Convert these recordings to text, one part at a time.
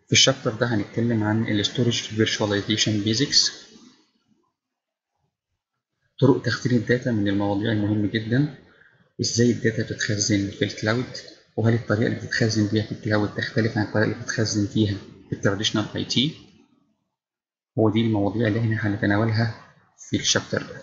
في الشابتر ده هنتكلم عن الستورج فيرتشواليزيشن بيزكس طرق تخزين الداتا من المواضيع المهمة جدا ازاي الداتا بتتخزن في الكلاود وهل الطريقة اللي بتتخزن بيها في الكلاود تختلف عن الطريقة اللي بتتخزن فيها في التراديشنال اي تي هو دي المواضيع اللي احنا هنتناولها في الشابتر ده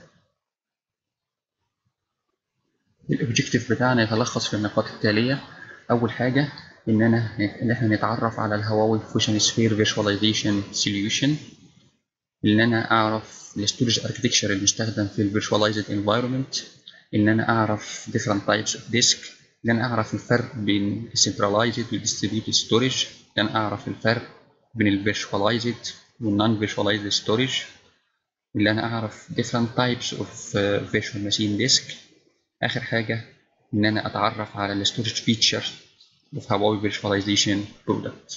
الاوبجيكتيف بتاعنا يتلخص في النقاط التالية أول حاجة إن أنا إن إحنا نتعرف على الهواوي فوشن سفير فيرشواليزيشن سوليوشن إن أنا أعرف الستورج اركتكتشر المستخدم في الفيرشواليزد انفايرمنت إن أنا أعرف different types of disk إن أنا أعرف الفرق بين السنتراليزد والديستريبيوتد ستورج إن أنا أعرف الفرق بين الفيرشواليزد والنون فيرشواليزد ستورج اللي أنا أعرف different types of uh, virtual machine disk آخر حاجة إن أنا أتعرف على الستورج فيتشر of Huawei Virtualization Product.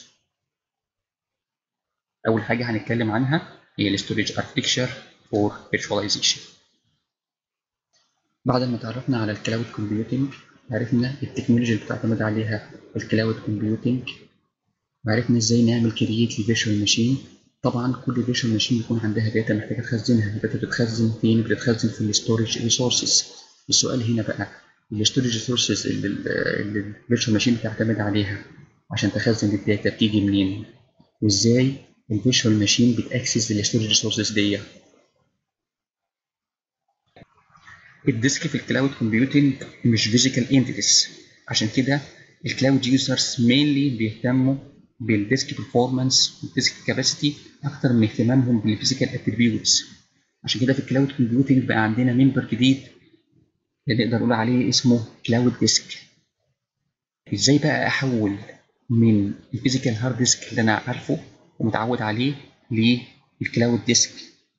أول حاجة هنتكلم عنها هي الستورج Architecture for Virtualization. بعد ما تعرفنا على الكلاود كومبيوتنج عرفنا التكنولوجيا اللي بتعتمد عليها الكلاود كومبيوتنج وعرفنا ازاي نعمل كرييت لفيرشوال ماشين طبعا كل فيرشوال ماشين بيكون عندها داتا محتاجه تخزنها الداتا بتتخزن فين بتتخزن في الستورج ريسورسز السؤال هنا بقى الستورج ريسورسز اللي الفيرتشوال ماشين بتعتمد عليها عشان تخزن الداتا بتيجي منين وازاي الفيرتشوال ماشين بتاكسس الستورج ريسورسز دي الديسك في الكلاود كومبيوتنج مش فيزيكال انتيتيز عشان كده الكلاود يوزرز مينلي بيهتموا بالديسك performance والديسك كاباسيتي اكتر من اهتمامهم بالفيزيكال اتريبيوتس عشان كده في الكلاود كومبيوتنج بقى عندنا ممبر جديد اللي نقدر نقول عليه اسمه كلاود ديسك ازاي بقى احول من الفيزيكال هارد ديسك اللي انا عارفه ومتعود عليه للكلاود ديسك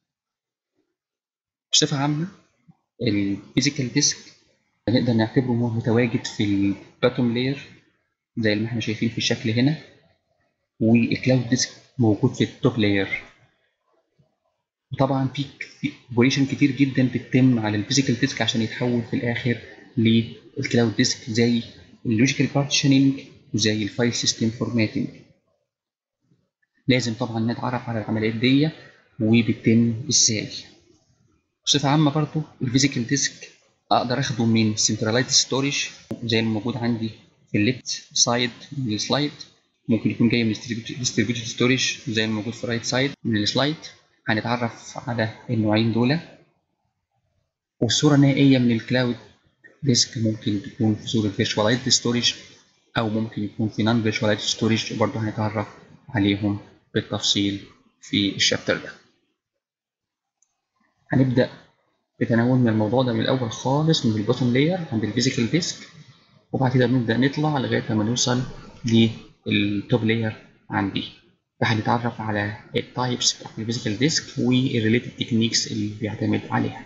بصفة عامة الفيزيكال ديسك نقدر نعتبره هو متواجد في الباتوم لاير زي ما احنا شايفين في الشكل هنا والكلاود ديسك موجود في التوب لاير وطبعا في اوبريشن كتير جدا بتتم على الفيزيكال ديسك عشان يتحول في الاخر للكلاود ديسك زي اللوجيكال بارتيشننج وزي الفايل سيستم فورماتنج لازم طبعا نتعرف على العمليات دي وبتتم ازاي بصفة عامة برضو الفيزيكال ديسك اقدر اخده من سنتراليزد ستورج زي الموجود عندي في الليفت سايد من السلايد ممكن يكون جاي من ديستريبيوتد ستورج زي الموجود في الرايت سايد من السلايد هنتعرف على النوعين دول والصورة النهائية من الكلاود ديسك ممكن تكون في صورة فيرتشواليزد ستورج أو ممكن يكون في نون فيرتشواليزد ستورج وبرضه هنتعرف عليهم بالتفصيل في الشابتر ده. هنبدأ بتناولنا الموضوع ده من الأول خالص من البوتوم لاير عند الفيزيكال ديسك وبعد كده بنبدأ نطلع لغاية ما نوصل للتوب لاير عندي. فهنتعرف على التايبس بتاعت الفيزيكال ديسك والريليتد تكنيكس اللي بيعتمد عليها.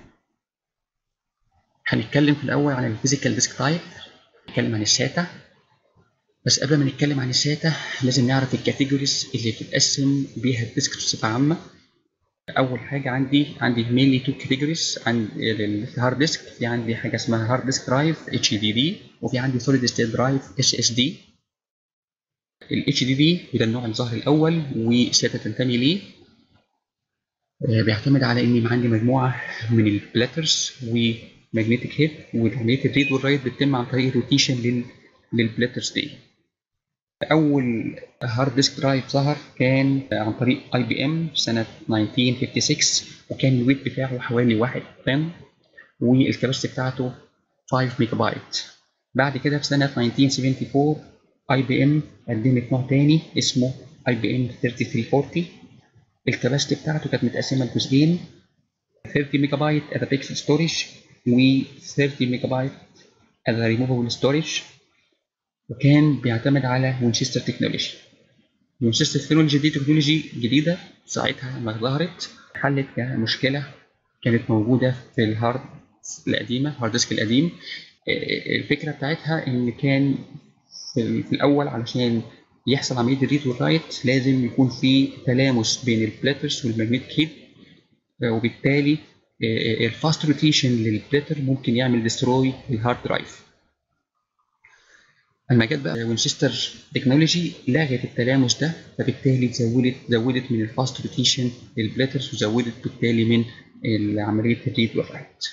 هنتكلم في الأول عن الفيزيكال ديسك تايب نتكلم عن الساتا بس قبل ما نتكلم عن الساتا لازم نعرف الكاتيجوريز اللي بتتقسم بيها الديسك بصفة عامة. أول حاجة عندي عندي مينلي تو كاتيجوريز عند الهارد ديسك في عندي حاجة اسمها هارد ديسك درايف اتش دي دي وفي عندي سوليد ستيت درايف اس اس دي ال HDD وده النوع الظاهر الأول وساتا تنتمي ليه بيعتمد على إني عندي مجموعة من البلاترز وماجنتيك هيد وعملية الريد والرايت بتتم عن طريق الروتيشن لل للبلاترز دي. أول هارد ديسك درايف ظهر كان عن طريق اي بي ام سنة 1956 وكان الويت بتاعه حوالي 1 طن والكباسيتي بتاعته 5 ميجا بايت. بعد كده في سنة 1974 اي بي ام قدمت نوع تاني اسمه اي بي ام 3340 الكباسيتي بتاعته كانت متقسمه لجزئين 30 ميجا بايت از بيكسل ستورج و 30 ميجا بايت از ريموفبل ستورج وكان بيعتمد على وينشستر تكنولوجي وينشستر تكنولوجي دي تكنولوجي جديده ساعتها لما ظهرت حلت مشكله كانت موجوده في الهارد القديمه الهارد ديسك القديم الفكره بتاعتها ان كان في الاول علشان يحصل عمليه الريد والرايت لازم يكون في تلامس بين البلاترز والماجنتيك هيد وبالتالي الفاست روتيشن للبلاتر ممكن يعمل ديستروي للهارد درايف اما جت بقى وينشستر تكنولوجي لغت التلامس ده فبالتالي زودت زودت من الفاست روتيشن للبلاترز وزودت بالتالي من عمليه الريد والرايت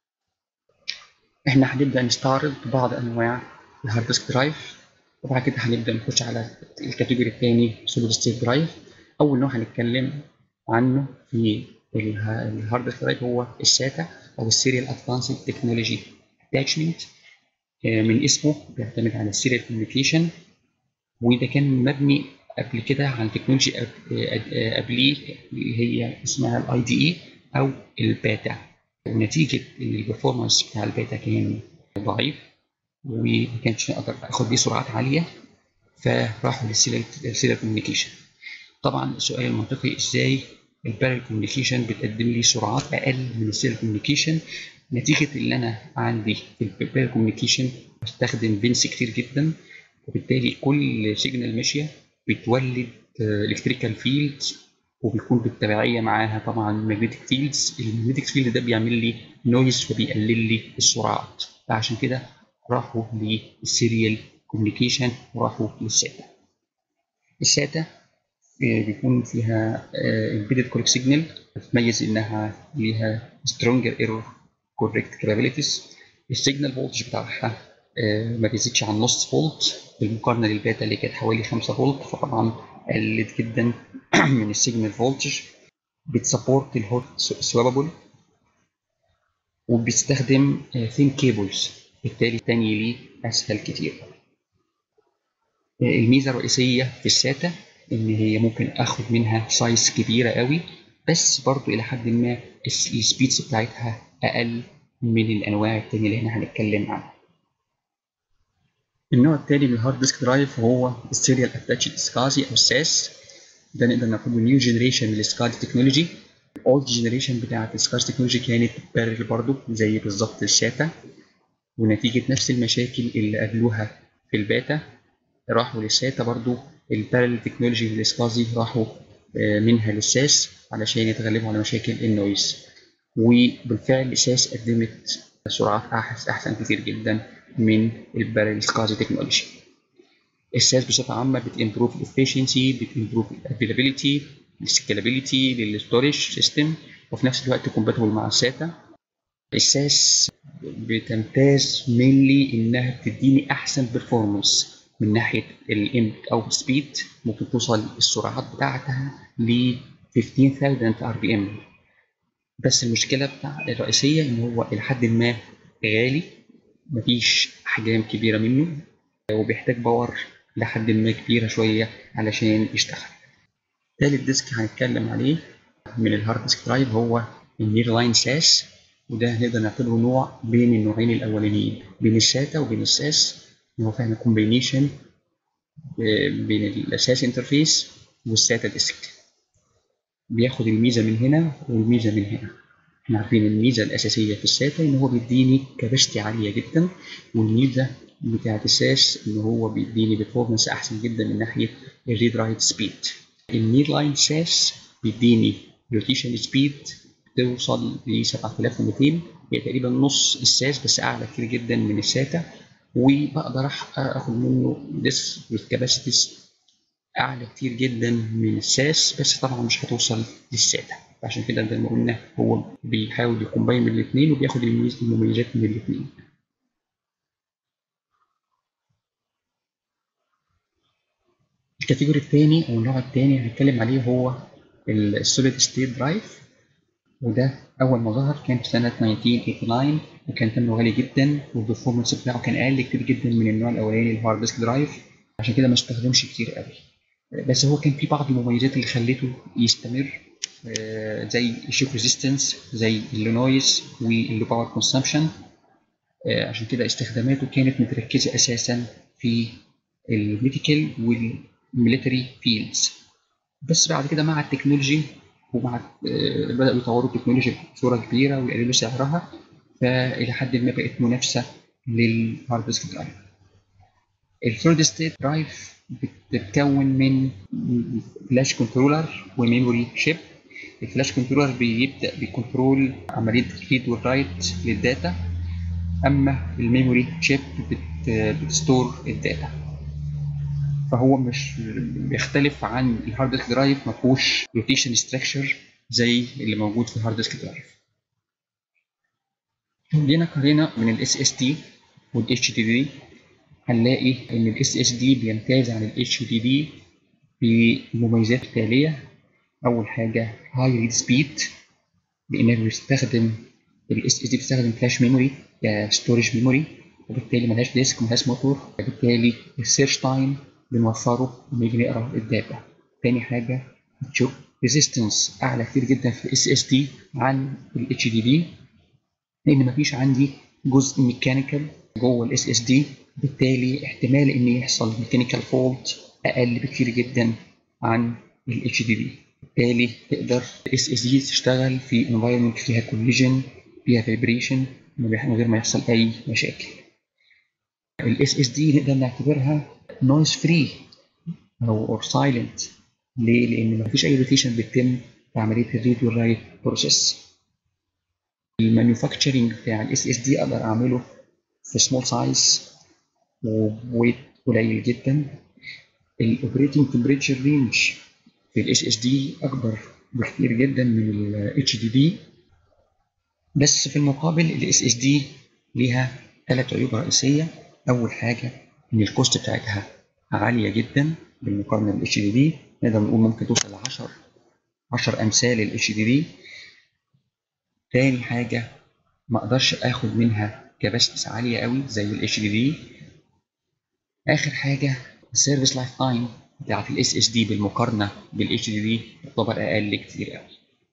احنا هنبدا نستعرض بعض انواع الهارد ديسك درايف وبعد كده هنبدا نخش على الكاتيجوري الثاني سوليد ستيت درايف اول نوع هنتكلم عنه في الهارد ديسك درايف هو الساتا او السيريال ادفانسد تكنولوجي اتاتشمنت من اسمه بيعتمد على السيريال كوميونيكيشن وده كان مبني قبل كده على تكنولوجي قبليه اللي هي اسمها الاي دي اي او الباتا ونتيجه ان البرفورمانس بتاع الباتا كان ضعيف وما كانش نقدر اخد بيه سرعات عاليه فراحوا للسيريال كوميونيكيشن طبعا السؤال المنطقي ازاي البارل كوميونيكيشن بتقدم لي سرعات اقل من السيريال كوميونيكيشن نتيجه اللي انا عندي في البارل كوميونيكيشن بستخدم بنس كتير جدا وبالتالي كل سيجنال ماشيه بتولد الكتريكال فيلدز وبيكون بالتبعيه معاها طبعا ماجنتيك فيلدز الماجنتيك فيلد ده بيعمل لي نويز فبيقلل لي السرعات فعشان كده راحوا للسيريال كوميونيكيشن وراحوا للساتا الساتا بيكون فيها امبيدد كوريك سيجنال بتميز انها ليها سترونجر ايرور كوريكت كابابيلتيز السيجنال فولتج بتاعها ما بيزيدش عن نص فولت بالمقارنه للباتا اللي كانت حوالي 5 فولت فطبعا قلت جدا من السيجنال فولتج بتسبورت الهوت سوابابل وبيستخدم ثين كيبلز بالتالي تاني ليه اسهل كتير الميزه الرئيسيه في الساتا ان هي ممكن اخد منها سايز كبيره قوي بس برضو الى حد ما السبيدز بتاعتها اقل من الانواع التانية اللي احنا هنتكلم عنها النوع التاني من الهارد ديسك درايف هو السيريال اتاتشد سكازي او الساس ده نقدر ناخده نيو جنريشن من السكاز تكنولوجي الاولد جنريشن بتاعت السكاز تكنولوجي كانت بارل برضو زي بالظبط الشاتا ونتيجة نفس المشاكل اللي قابلوها في الباتا راحوا للساتا برضو البارل تكنولوجي للسكازي راحوا منها للساس علشان يتغلبوا على مشاكل النويز وبالفعل الساس قدمت سرعات احسن كتير جدا من البارل سكازي تكنولوجي الساس بصفه عامه بتمبروف الافشنسي بتمبروف الافيلابيلتي السكيلابيلتي للستورج سيستم وفي نفس الوقت كومباتبل مع الساتا الساس بتمتاز مينلي انها بتديني احسن بيرفورمانس من ناحيه الام او سبيد ممكن توصل السرعات بتاعتها ل 15000 ار بي ام بس المشكله بتاع الرئيسيه ان هو الى حد ما غالي مفيش احجام كبيره منه وبيحتاج باور لحد ما كبيره شويه علشان يشتغل تالت ديسك هنتكلم عليه من الهارد ديسك درايف هو النير لاين ساس وده نقدر نعتبره نوع بين النوعين الاولانيين بين الساتا وبين الساس ان هو فعلا كومبينيشن بين الاساس انترفيس والساتا ديسك بياخد الميزه من هنا والميزه من هنا احنا عارفين الميزه الاساسيه في الساتا ان هو بيديني كاباسيتي عاليه جدا والميزه بتاعت الساس ان هو بيديني بيرفورمانس احسن جدا من ناحيه الريد رايت سبيد النير لاين ساس بيديني روتيشن سبيد توصل ل 7200 هي تقريبا نص الساس بس اعلى كتير جدا من الساتا وبقدر اخد منه ديس كاباسيتيز اعلى كتير جدا من الساس بس طبعا مش هتوصل للساتا عشان كده زي ما قلنا هو بيحاول يكومباين من الاثنين وبياخد المميزات من الاثنين الكاتيجوري الثاني او النوع الثاني هنتكلم عليه هو السوليد ستيت درايف وده اول ما ظهر كان في سنه 1989 وكان ثمنه غالي جدا والبرفورمانس بتاعه كان اقل كتير جدا من النوع الاولاني الهارد ديسك درايف عشان كده ما استخدمش كتير قوي بس هو كان في بعض المميزات اللي خلته يستمر زي الشوك ريزيستنس زي اللونويز واللو باور كونسامشن عشان كده استخداماته كانت متركزه اساسا في الميديكال والميليتري فيلدز بس بعد كده مع التكنولوجي ومع بدأوا يطوروا التكنولوجيا بصورة كبيرة ويقللوا سعرها فإلى حد ما بقت منافسة للهارد ديسك درايف. الثيرد ستيت درايف بتتكون من فلاش كنترولر وميموري شيب الفلاش كنترولر بيبدأ بكنترول عملية الريد والرايت للداتا اما الميموري تشيب بتستور الداتا فهو مش بيختلف عن الهارد ديسك درايف ما فيهوش روتيشن ستراكشر زي اللي موجود في الهارد ديسك درايف جينا قرينا من الاس اس دي والاتش دي دي هنلاقي ان الاس اس دي بيمتاز عن الاتش دي دي بمميزات التاليه اول حاجه هاي ريد سبيد لانه بيستخدم الاس اس دي بيستخدم فلاش ميموري كستورج ميموري وبالتالي ملهاش ديسك وملهاش موتور فبالتالي السيرش تايم بنوفره لما نيجي نقرا الداتا تاني حاجه هتشوف ريزيستنس اعلى كتير جدا في الاس اس دي عن الاتش دي دي لان مفيش عندي جزء ميكانيكال جوه الاس اس دي بالتالي احتمال ان يحصل ميكانيكال فولت اقل بكتير جدا عن الاتش دي دي بالتالي تقدر الاس اس دي تشتغل في انفايرمنت فيها كوليجن فيها فايبريشن من غير ما يحصل اي مشاكل الاس اس دي نقدر نعتبرها نويز فري او اور سايلنت ليه؟ لان مفيش اي روتيشن بتتم في عمليه الريد والرايت بروسيس المانيفاكتشرنج بتاع الاس اس دي اقدر اعمله في سمول سايز وويت قليل جدا الاوبريتنج تمبريتشر رينج في الاس اس دي اكبر بكتير جدا من الاتش دي دي بس في المقابل الاس اس دي ليها ثلاث عيوب رئيسيه اول حاجه ان الكوست بتاعتها عاليه جدا بالمقارنه بالاتش دي دي نقدر نقول ممكن توصل ل 10 10 امثال الاتش دي دي تاني حاجه ما اقدرش اخد منها كباستس عاليه قوي زي الاتش دي دي اخر حاجه السيرفيس لايف تايم بتاعت الاس اس دي بالمقارنه بالاتش دي دي تعتبر اقل كتير قوي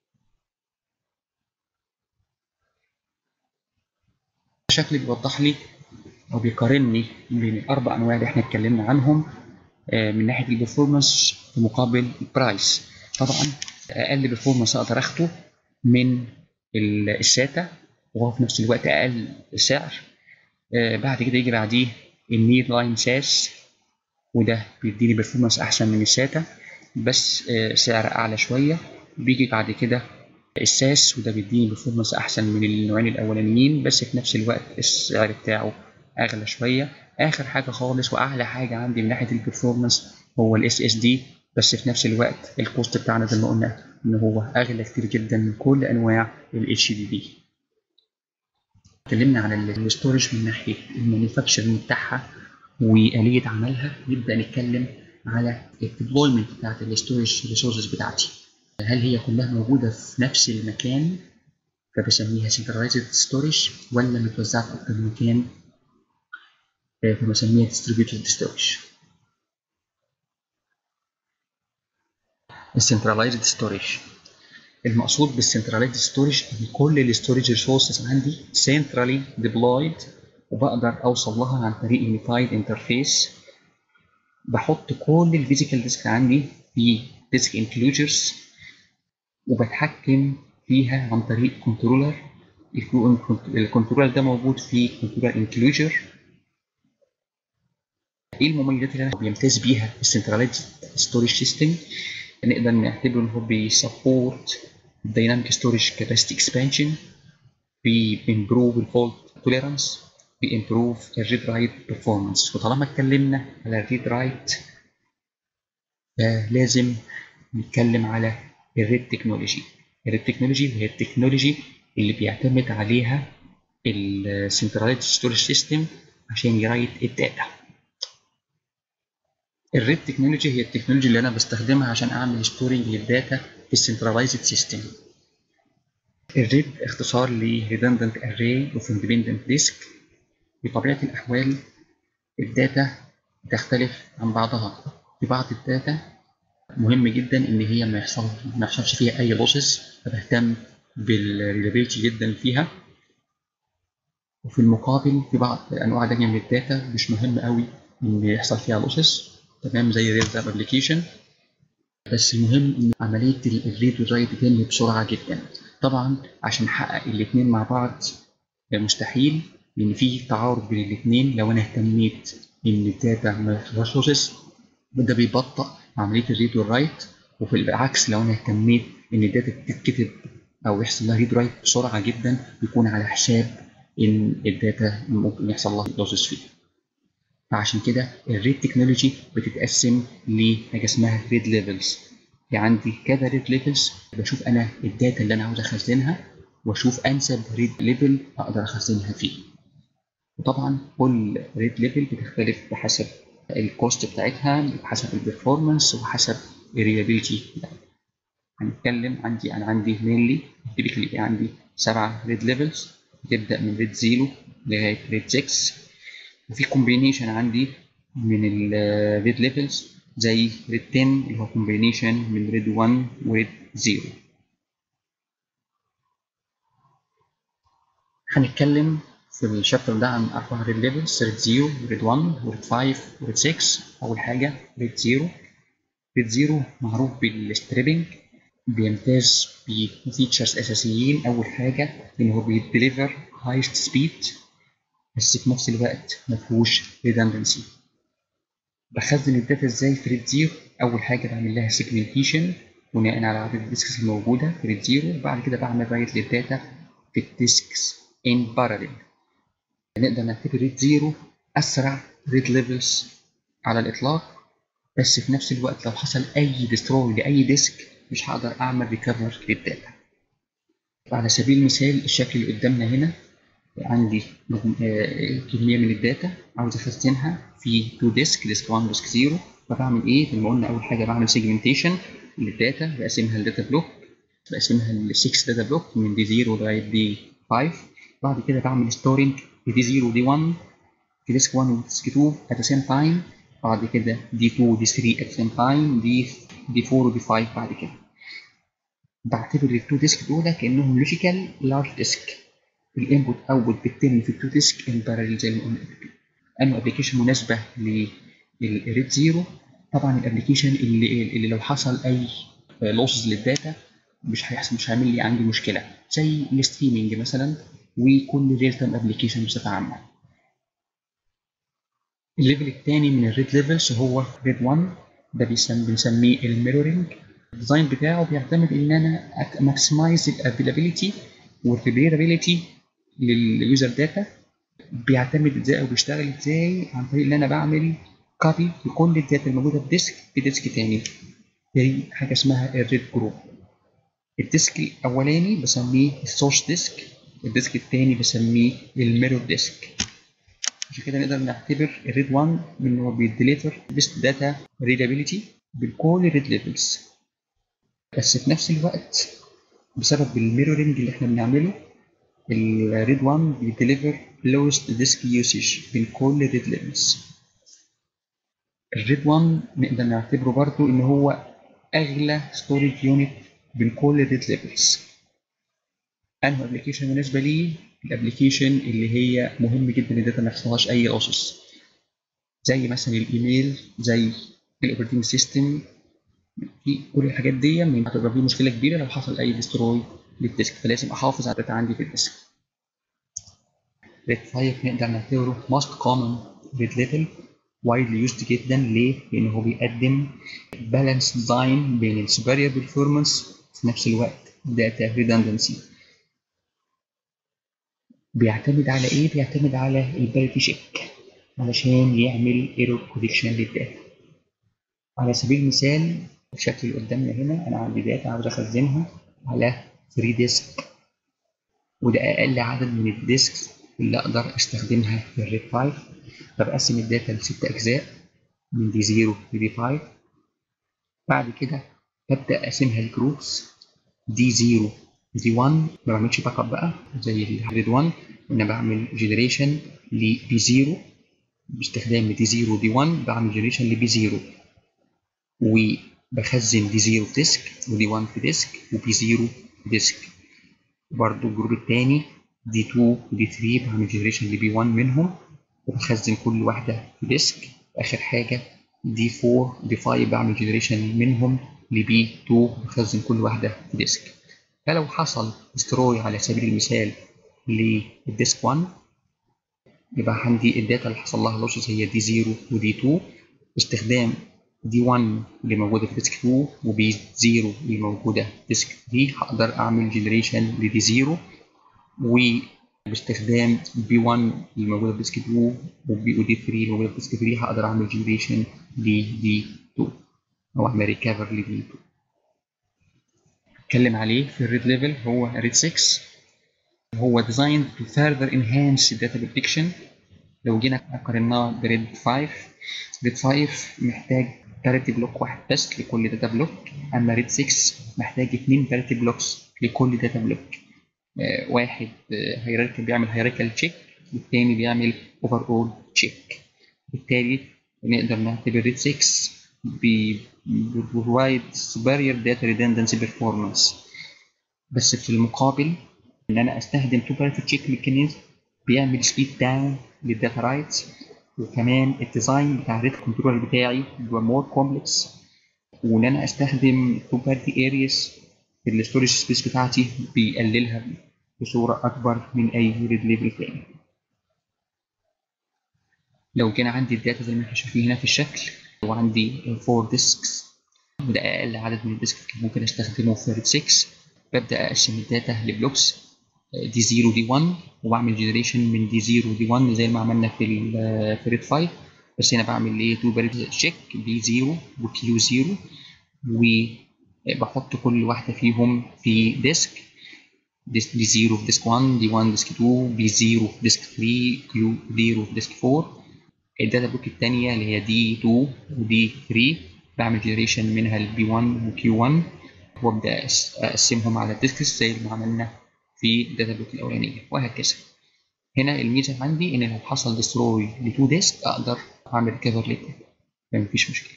شكل بيوضح لي او بيقارني بين الاربع انواع اللي احنا اتكلمنا عنهم من ناحيه البرفورمانس في مقابل البرايس طبعا اقل برفورمانس اقدر اخده من الساتا وهو في نفس الوقت اقل سعر بعد كده يجي بعديه النير لاين ساس وده بيديني برفورمانس احسن من الساتا بس سعر اعلى شويه بيجي بعد كده الساس وده بيديني برفورمانس احسن من النوعين الاولانيين بس في نفس الوقت السعر بتاعه اغلى شويه اخر حاجه خالص واعلى حاجه عندي من ناحيه البرفورمانس هو الاس اس دي بس في نفس الوقت الكوست بتاعنا زي ما قلنا ان هو اغلى كتير جدا من كل انواع الاتش دي دي اتكلمنا عن الاستورج من ناحيه المانيفاكتشرنج بتاعها واليه عملها نبدا نتكلم على الديبلويمنت بتاعت الاستورج ريسورسز بتاعتي هل هي كلها موجوده في نفس المكان فبسميها سنترلايزد ستورج ولا متوزعه في اكتر من مكان فبسميها distributed storage السنترلايزد ستورج المقصود بالسنترلايزد ستورج ان كل الستورج ريسورسز عندي سنترالي ديبلويد وبقدر اوصل لها عن طريق يونيفايد انترفيس بحط كل الفيزيكال ديسك عندي في ديسك انكلوجرز وبتحكم فيها عن طريق كنترولر الكنترولر ده موجود في كنترولر انكلوجر ايه المميزات اللي انا بيمتاز بيها السنترلايزد ستورج سيستم نقدر نعتبره ان هو بيسبورت دايناميك ستورج كاباسيتي اكسبانشن بيمبروف الفولت توليرانس بيمبروف الريد رايت بيرفورمانس وطالما اتكلمنا على الريد رايت لازم نتكلم على الريد تكنولوجي الريد تكنولوجي هي التكنولوجي اللي بيعتمد عليها السنترلايزد ستورج سيستم عشان يرايت الداتا الريد تكنولوجي هي التكنولوجي اللي انا بستخدمها عشان اعمل ستورنج للداتا في السنترلايزد سيستم الريد اختصار ل redundant array of independent disk بطبيعة الأحوال الداتا تختلف عن بعضها في بعض الداتا مهم جدا إن هي ما يحصل ما يحصلش فيها أي لوسز فبهتم بالريلابيلتي جدا فيها وفي المقابل في بعض أنواع تانية من الداتا مش مهم قوي إن يحصل فيها لوسز تمام زي ريل تايم ابلكيشن بس المهم ان عمليه الريد والرايت تتم بسرعه جدا طبعا عشان نحقق الاثنين مع بعض مستحيل لان في تعارض بين الاثنين لو انا اهتميت ان الداتا ما يحصلهاش لوسز ده بيبطئ عمليه الريد والرايت وفي العكس لو انا اهتميت ان الداتا تتكتب او يحصل لها ريد رايت بسرعه جدا بيكون على حساب ان الداتا ممكن يحصل لها لوسز فيه فعشان كده الريد تكنولوجي بتتقسم لحاجه اسمها ريد ليفلز في عندي كذا ريد ليفلز بشوف انا الداتا اللي انا عاوز اخزنها واشوف انسب ريد ليفل اقدر اخزنها فيه وطبعا كل ريد ليفل بتختلف بحسب الكوست بتاعتها بحسب البرفورمانس وحسب الريلابيلتي هنتكلم عندي انا عندي مينلي تيبيكلي عندي سبعة ريد ليفلز تبدا من ريد 0 لغايه ريد 6 وفي كومبينيشن عندي من الريد ليفلز زي ريد 10 اللي هو كومبينيشن من ريد 1 وريد 0 هنتكلم في الشابتر ده عن اربع ريد ليفلز ريد 0 وريد 1 وريد 5 وريد 6 اول حاجه ريد 0 ريد 0 معروف بالستريبنج بيمتاز بفيتشرز اساسيين اول حاجه ان هو بيديليفر هايست سبيد بس في نفس الوقت ما فيهوش ريدندنسي بخزن الداتا ازاي في ريد 0 اول حاجه بعمل لها سيجمنتيشن بناء على عدد الديسكس الموجوده في ريد 0 وبعد كده بعمل رايت للداتا في الديسكس ان باراليل نقدر نعتبر ريد 0 اسرع ريد ليفلز على الاطلاق بس في نفس الوقت لو حصل اي ديستروي لاي ديسك مش هقدر اعمل ريكفر للداتا على سبيل المثال الشكل اللي قدامنا هنا عندي كميه من الداتا عاوز اخزنها في تو ديسك ديسك 1 وديسك 0 فبعمل ايه؟ زي ما قلنا اول حاجه بعمل سيجمنتيشن للداتا بقسمها لداتا بلوك بقسمها ل 6 داتا بلوك من دي 0 لغايه دي 5 بعد كده بعمل ستورنج في دي 0 ودي 1 في ديسك 1 وديسك 2 at the same time بعد كده دي 2 ودي 3 at the same time دي دي 4 ودي 5 بعد كده بعتبر التو ديسك دول كانهم لوجيكال لارج ديسك الانبوت اوتبوت بتتم في التو ديسك ان باراليل زي ما قلنا انه ابلكيشن مناسبه للريد زيرو طبعا الابلكيشن اللي, اللي لو حصل اي لوسز للداتا مش هيحصل مش هيعمل لي عندي مشكله زي الستريمنج مثلا وكل ريل تايم ابلكيشن بصفه عامه الليفل الثاني من الريد ليفلز هو ريد 1 ده بنسميه الميرورنج الديزاين بتاعه بيعتمد ان انا ماكسمايز الافيلابيلتي والريليابيلتي لليوزر داتا بيعتمد ازاي او بيشتغل ازاي عن طريق ان انا بعمل كوبي لكل الداتا الموجوده في ديسك في ديسك تاني دي حاجه اسمها الريد جروب الديسك الاولاني بسميه السورس ديسك الديسك الثاني بسميه الميرور ديسك عشان كده نقدر نعتبر الريد 1 ان هو بيديليفر بيست داتا ريلابيلتي بكل الريد ليفلز بس في نفس الوقت بسبب الميرورنج اللي احنا بنعمله الريد 1 بيديليفر lowest disk usage بين كل الريد ليفلز الريد 1 نقدر نعتبره برضو ان هو اغلى ستورج يونت بين كل الريد ليفلز انه ابلكيشن مناسبه ليه الابلكيشن اللي هي مهم جدا الداتا ما يحصلهاش اي لوسز زي مثلا الايميل زي الاوبريتنج سيستم في كل الحاجات دي هتبقى فيه مشكله كبيره لو حصل اي ديستروي للديسك فلازم احافظ على الداتا عندي في الديسك ريد 5 نقدر نعتبره most common ريد ليفل widely used جدا ليه؟ لان هو بيقدم بالانس ديزاين بين السوبريور بيرفورمانس في نفس الوقت داتا ريدندنسي بيعتمد على ايه؟ بيعتمد على الباريتي شيك علشان يعمل ايرور كوريكشن للداتا على سبيل المثال الشكل اللي قدامنا هنا انا عندي داتا عاوز اخزنها على 3 ديسك وده اقل عدد من الديسكس اللي اقدر استخدمها في الريد 5 فبقسم الداتا لست اجزاء من دي 0 لدي 5 بعد كده ببدا اقسمها لجروبس دي 0 دي 1 ما بعملش باك اب بقى زي الريد 1 انا بعمل جنريشن لبي 0 باستخدام دي 0 دي 1 بعمل جنريشن لبي 0 وبخزن دي 0 في ديسك ودي 1 في ديسك وبي 0 في ديسك برضو الجروب الثاني دي 2 ودي 3 بعمل جنريشن لبي 1 منهم وبخزن كل واحدة في ديسك آخر حاجة دي 4 دي 5 بعمل جنريشن منهم لبي 2 بخزن كل واحدة في ديسك فلو حصل ديستروي على سبيل المثال للديسك 1 يبقى عندي الداتا اللي حصل لها لوسز هي دي 0 ودي 2 باستخدام دي 1 اللي موجوده في ديسك 2 وبي 0 اللي موجوده في ديسك 3 هقدر اعمل جنريشن لدي 0 باستخدام بي 1 الموجوده في ديسك 2 وبي او دي 3 الموجوده في ديسك 3 هقدر اعمل جنريشن لدي 2 او اعمل ريكفر لدي 2 اتكلم عليه في الريد ليفل هو ريد 6 هو designed to further enhance data protection لو جينا قارناه بريد 5 ريد 5 محتاج باريتي بلوك واحد بس لكل داتا بلوك اما ريد 6 محتاج اثنين باريتي بلوكس لكل داتا بلوك آه واحد هيراركي بيعمل هيراركال تشيك والتاني بيعمل اوفر اول تشيك بالتالي نقدر نعتبر ريد 6 بروفايد superior data redundancy performance بس في المقابل ان انا استخدم تو بارتي تشيك ميكانيزم بيعمل سبيد داون للداتا رايتس وكمان الديزاين بتاع الريت كنترول بتاعي بيبقى مور كومبلكس وان انا استخدم تو بارتي ارياز في الاستورج سبيس بتاعتي بيقللها بصوره اكبر من اي ريد ليفل تاني لو كان عندي الداتا زي ما احنا شايفين هنا في الشكل وعندي 4 ديسكس وده اقل عدد من الديسك ممكن استخدمه في ريد 6 ببدا اقسم الداتا لبلوكس دي 0 دي 1 وبعمل جنريشن من دي 0 دي 1 زي ما عملنا في في ريد 5 بس هنا بعمل ايه تو بارت تشيك بي 0 وكيو 0 وبحط كل واحده فيهم في ديسك دي 0 في ديسك 1 دي 1 ديسك 2 بي 0 في ديسك 3 كيو 0 في ديسك 4 الداتا بلوك الثانيه اللي هي دي 2 ودي 3 بعمل جنريشن منها البي 1 وكيو 1 وابدا اقسمهم على الديسكس زي ما عملنا في الداتا بلوك الاولانيه وهكذا هنا الميزه عندي ان لو حصل ديستروي لتو ديسك اقدر اعمل ريكفر للداتا مفيش مشكله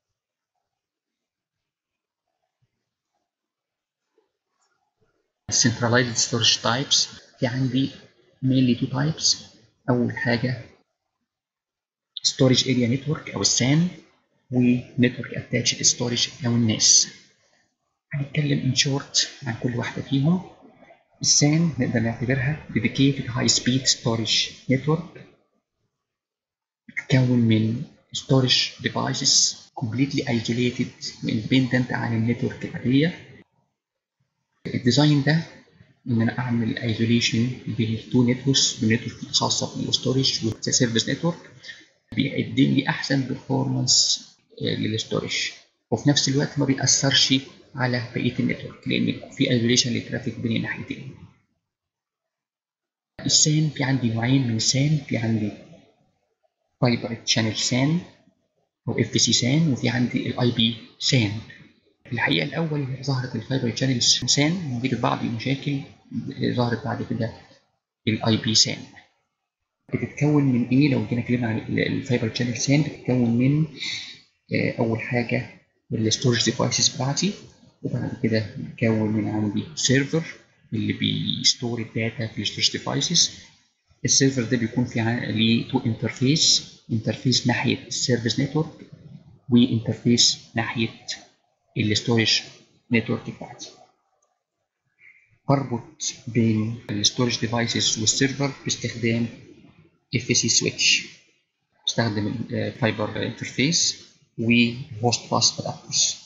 centralized storage types في عندي mainly two types اول حاجه storage area network او السان ونتورك اتاتشد ستورج او الناس هنتكلم ان شورت عن كل واحده فيهم السان نقدر نعتبرها dedicated high speed storage network بتتكون من storage devices completely isolated independent عن النتورك العادية الديزاين ده ان انا اعمل ايزوليشن بين التو نتوركس بالنتورك الخاصة بالستورج والسيرفيس نتورك بيقدم لي احسن بيرفورمانس للستورج وفي نفس الوقت ما بيأثرش على بقيه النتورك لان في ايزوليشن للترافيك بين الناحيتين السان في عندي نوعين من السان في عندي فايبر تشانل سان او اف سي سان وفي عندي الاي بي سان الحقيقه الاول ظهرت الفايبر تشانل سان نتيجه بعض المشاكل ظهرت بعد كده الاي بي سان بتتكون من ايه لو جينا اتكلمنا عن الفايبر تشانل سان بتتكون من اول حاجه الستورج ديفايسز بتاعتي وبعد كده بتكون من عندي سيرفر اللي بيستور الداتا في الستورج ديفايسز السيرفر ده بيكون في ليه تو انترفيس انترفيس ناحيه السيرفيس نتورك وانترفيس ناحيه الستورج نتورك بتاعتي بربط بين الستورج ديفايسز والسيرفر باستخدام اف سي سويتش بستخدم الفايبر انترفيس وهوست باس ادابترز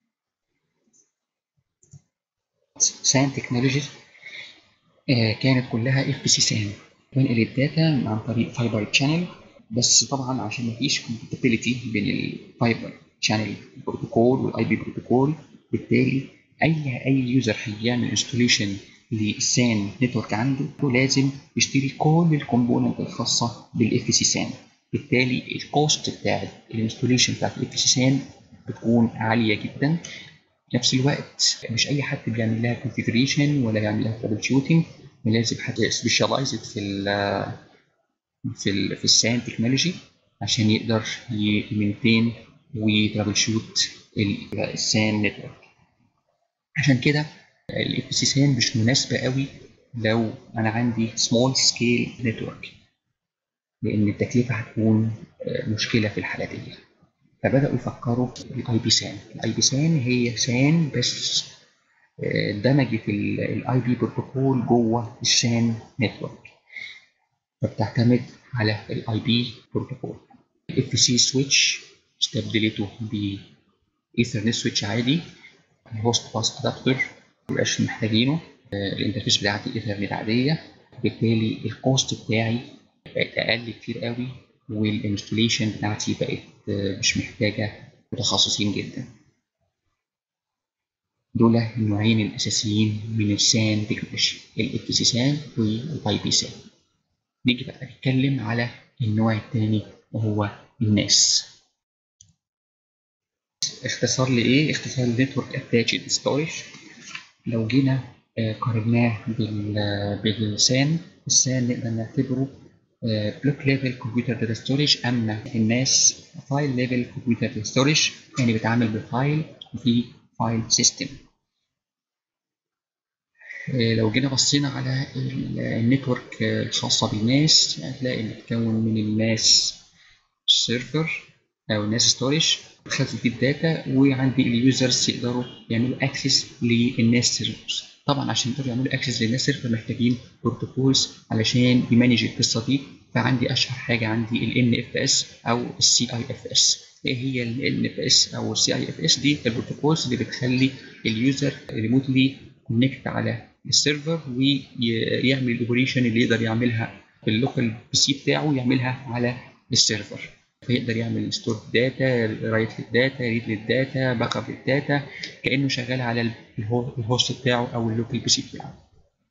سان تكنولوجيز كانت كلها اف سي سان بنقل الداتا عن طريق فايبر تشانل بس طبعا عشان مفيش كومباتيبيليتي بين الفايبر تشانل بروتوكول والاي بي بروتوكول بالتالي اي اي يوزر هيعمل انستوليشن للسان نتورك عنده لازم يشتري كل الكومبوننت الخاصه بالاف سي سان بالتالي الكوست بتاع الانستوليشن بتاعت الاف سي سان بتكون عاليه جدا في نفس الوقت مش اي حد بيعمل لها كونفيجريشن ولا يعمل لها ترابل شوتنج لازم حد سبيشاليزد في ال في ال في السان تكنولوجي عشان يقدر يمنتين وترابل شوت السان نتورك عشان كده الاف سي سان مش مناسبه قوي لو انا عندي سمول سكيل نتورك لان التكلفه هتكون مشكله في الحاله دي فبداوا يفكروا في الاي بي سان الاي بي سان هي سان بس دمجت الاي بي بروتوكول جوه السان نتورك فبتعتمد على الاي بي بروتوكول الاف سي سويتش استبدلته ب ايثرنت سويتش عادي الهوست باس ادابتر مبقاش محتاجينه الانترفيس بتاعتي ايثرنت عاديه بالتالي الكوست بتاعي بقت اقل كتير قوي والانستوليشن بتاعتي بقت مش محتاجه متخصصين جدا دول النوعين الاساسيين من السان تكنولوجي الاف سي سان والاي بي سان نيجي بقى نتكلم على النوع الثاني وهو الناس اختصار لايه اختصار نتورك اتاتشد ستورج لو جينا قارناه بالسان السان نقدر نعتبره بلوك ليفل كمبيوتر داتا ستورج اما الناس فايل ليفل كمبيوتر داتا ستورج يعني بيتعامل بفايل وفي فايل سيستم لو جينا بصينا على النتورك الخاصة بالناس هتلاقي بتتكون من الناس سيرفر أو الناس ستورج بخزن فيه الداتا وعندي اليوزرز يقدروا يعملوا اكسس للناس سيرفرز طبعا عشان يقدروا يعملوا اكسس للناس سيرفر محتاجين بروتوكولز علشان يمانج القصه دي فعندي اشهر حاجه عندي ال NFS او السي اي اف اس ايه هي ال NFS او السي اي اف اس دي البروتوكولز اللي بتخلي اليوزر ريموتلي كونكت على السيرفر ويعمل الاوبريشن اللي يقدر يعملها باللوكال بي سي بتاعه يعملها على السيرفر فيقدر يعمل ستور داتا رايت للداتا ريد للداتا باك اب للداتا كانه شغال على الهوست بتاعه او اللوكال بي سي بتاعه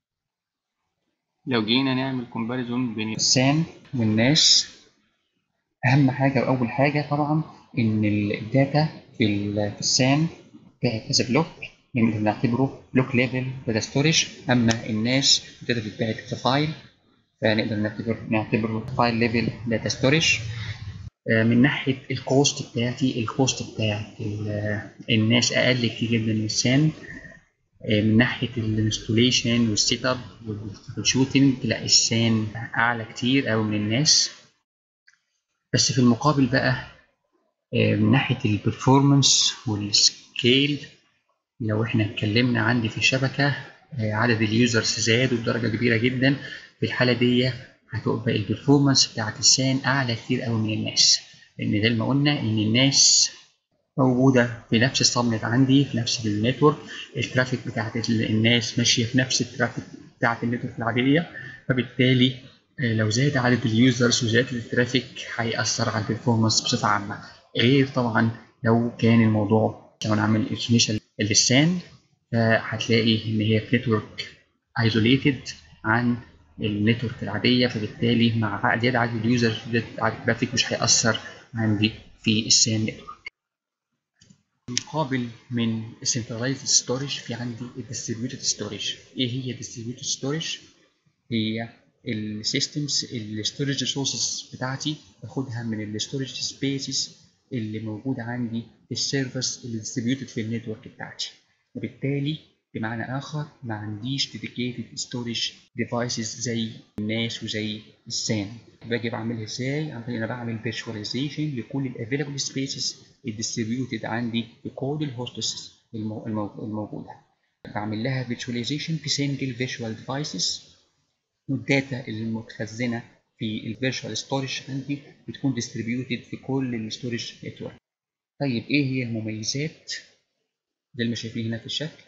لو جينا نعمل كومباريزون بين السان والناس اهم حاجه واول حاجه طبعا ان الداتا في في السان فيها كذا بلوك يعني نعتبره بلوك ليفل داتا ستورج اما الناس الداتا بتتبعت كفايل فنقدر نعتبر نعتبره فايل ليفل داتا ستورج من ناحيه الكوست بتاعتي الكوست بتاعت الناس اقل كتير جدا من السان من ناحيه الانستوليشن والسيت اب والشوتنج لا السان اعلى كتير قوي من الناس بس في المقابل بقى من ناحيه البرفورمانس والسكيل لو احنا اتكلمنا عندي في الشبكه عدد اليوزرز زاد بدرجه كبيره جدا في الحاله دي هتبقى البرفورمانس بتاعت السان اعلى كتير قوي من الناس لان زي ما قلنا ان الناس موجودة في نفس الصمت عندي في نفس النتورك الترافيك بتاعت الناس ماشية في نفس الترافيك بتاعت النتورك العادية فبالتالي لو زاد عدد اليوزرز وزاد الترافيك هيأثر على البرفورمانس بصفة عامة غير طبعا لو كان الموضوع لو نعمل ايزوليشن للسان فهتلاقي ان هي في نتورك ايزوليتد عن النتورك العاديه فبالتالي مع زياده عدد اليوزر زياده عدد الترافيك مش هيأثر عندي في السان نتورك مقابل من السنترلايزد ستورج في عندي الديستريبيوتد ستورج ايه هي الديستريبيوتد ستورج هي السيستمز الستورج ريسورسز بتاعتي باخدها من الستورج سبيسز اللي موجوده عندي في السيرفرز اللي ديستريبيوتد في النتورك بتاعتي وبالتالي بمعنى آخر ما عنديش dedicated storage devices زي الناس وزي السان باجي بعملها ازاي؟ عن طريق انا بعمل virtualization لكل ال available spaces الديستريبيوتد عندي بكل الهوستس الموجودة بعمل لها virtualization في single virtual devices والداتا المتخزنة في الفيرتشوال ستورج عندي بتكون distributed في كل الستورج نتورك طيب ايه هي المميزات زي ما شايفين هنا في الشكل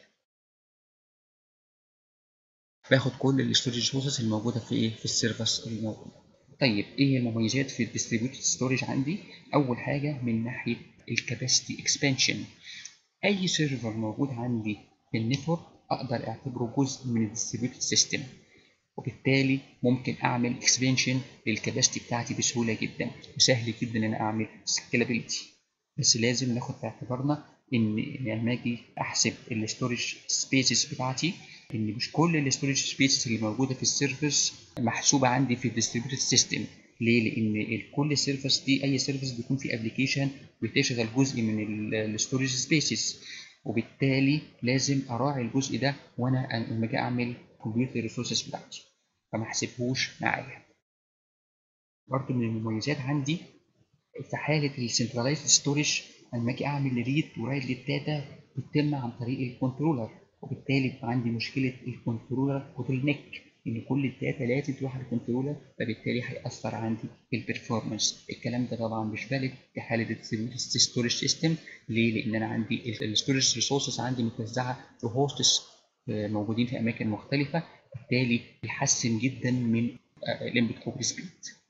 باخد كل الاستورج ريسورسز الموجوده في ايه في السيرفرز الموجوده طيب ايه المميزات في الديستريبيوتد ستورج عندي اول حاجه من ناحيه الكاباسيتي اكسبانشن اي سيرفر موجود عندي في النتورك اقدر اعتبره جزء من الديستريبيوتد سيستم وبالتالي ممكن اعمل اكسبانشن للكاباسيتي بتاعتي بسهوله جدا وسهل جدا ان انا اعمل سكيلابيلتي بس لازم ناخد في اعتبارنا ان لما اجي احسب الاستورج سبيسز بتاعتي ان مش كل الاستورج سبيسز اللي موجوده في السيرفرز محسوبه عندي في الديستريبيوتد سيستم ليه لان كل سيرفيس دي اي سيرفيس بيكون في ابلكيشن بتشغل جزء من الاستورج سبيسز وبالتالي لازم اراعي الجزء ده وانا لما اجي اعمل كمبيوتر ريسورسز بتاعتي فما احسبهوش معايا برضه من المميزات عندي في حاله السنترلايزد ستورج لما اجي اعمل ريد ورايت للداتا بتتم عن طريق الكنترولر وبالتالي بيبقى عندي مشكله الكنترولر بوتل نيك ان كل الداتا لازم تروح للكنترولر فبالتالي هيأثر عندي في البرفورمانس الكلام ده طبعا مش فالid في حاله الديستريبيوتد ستورج سيستم ليه؟ لان انا عندي الستورج ريسورسز عندي متوزعه في هوستس موجودين في اماكن مختلفه بالتالي بيحسن جدا من الليمبيك اوبر سبيد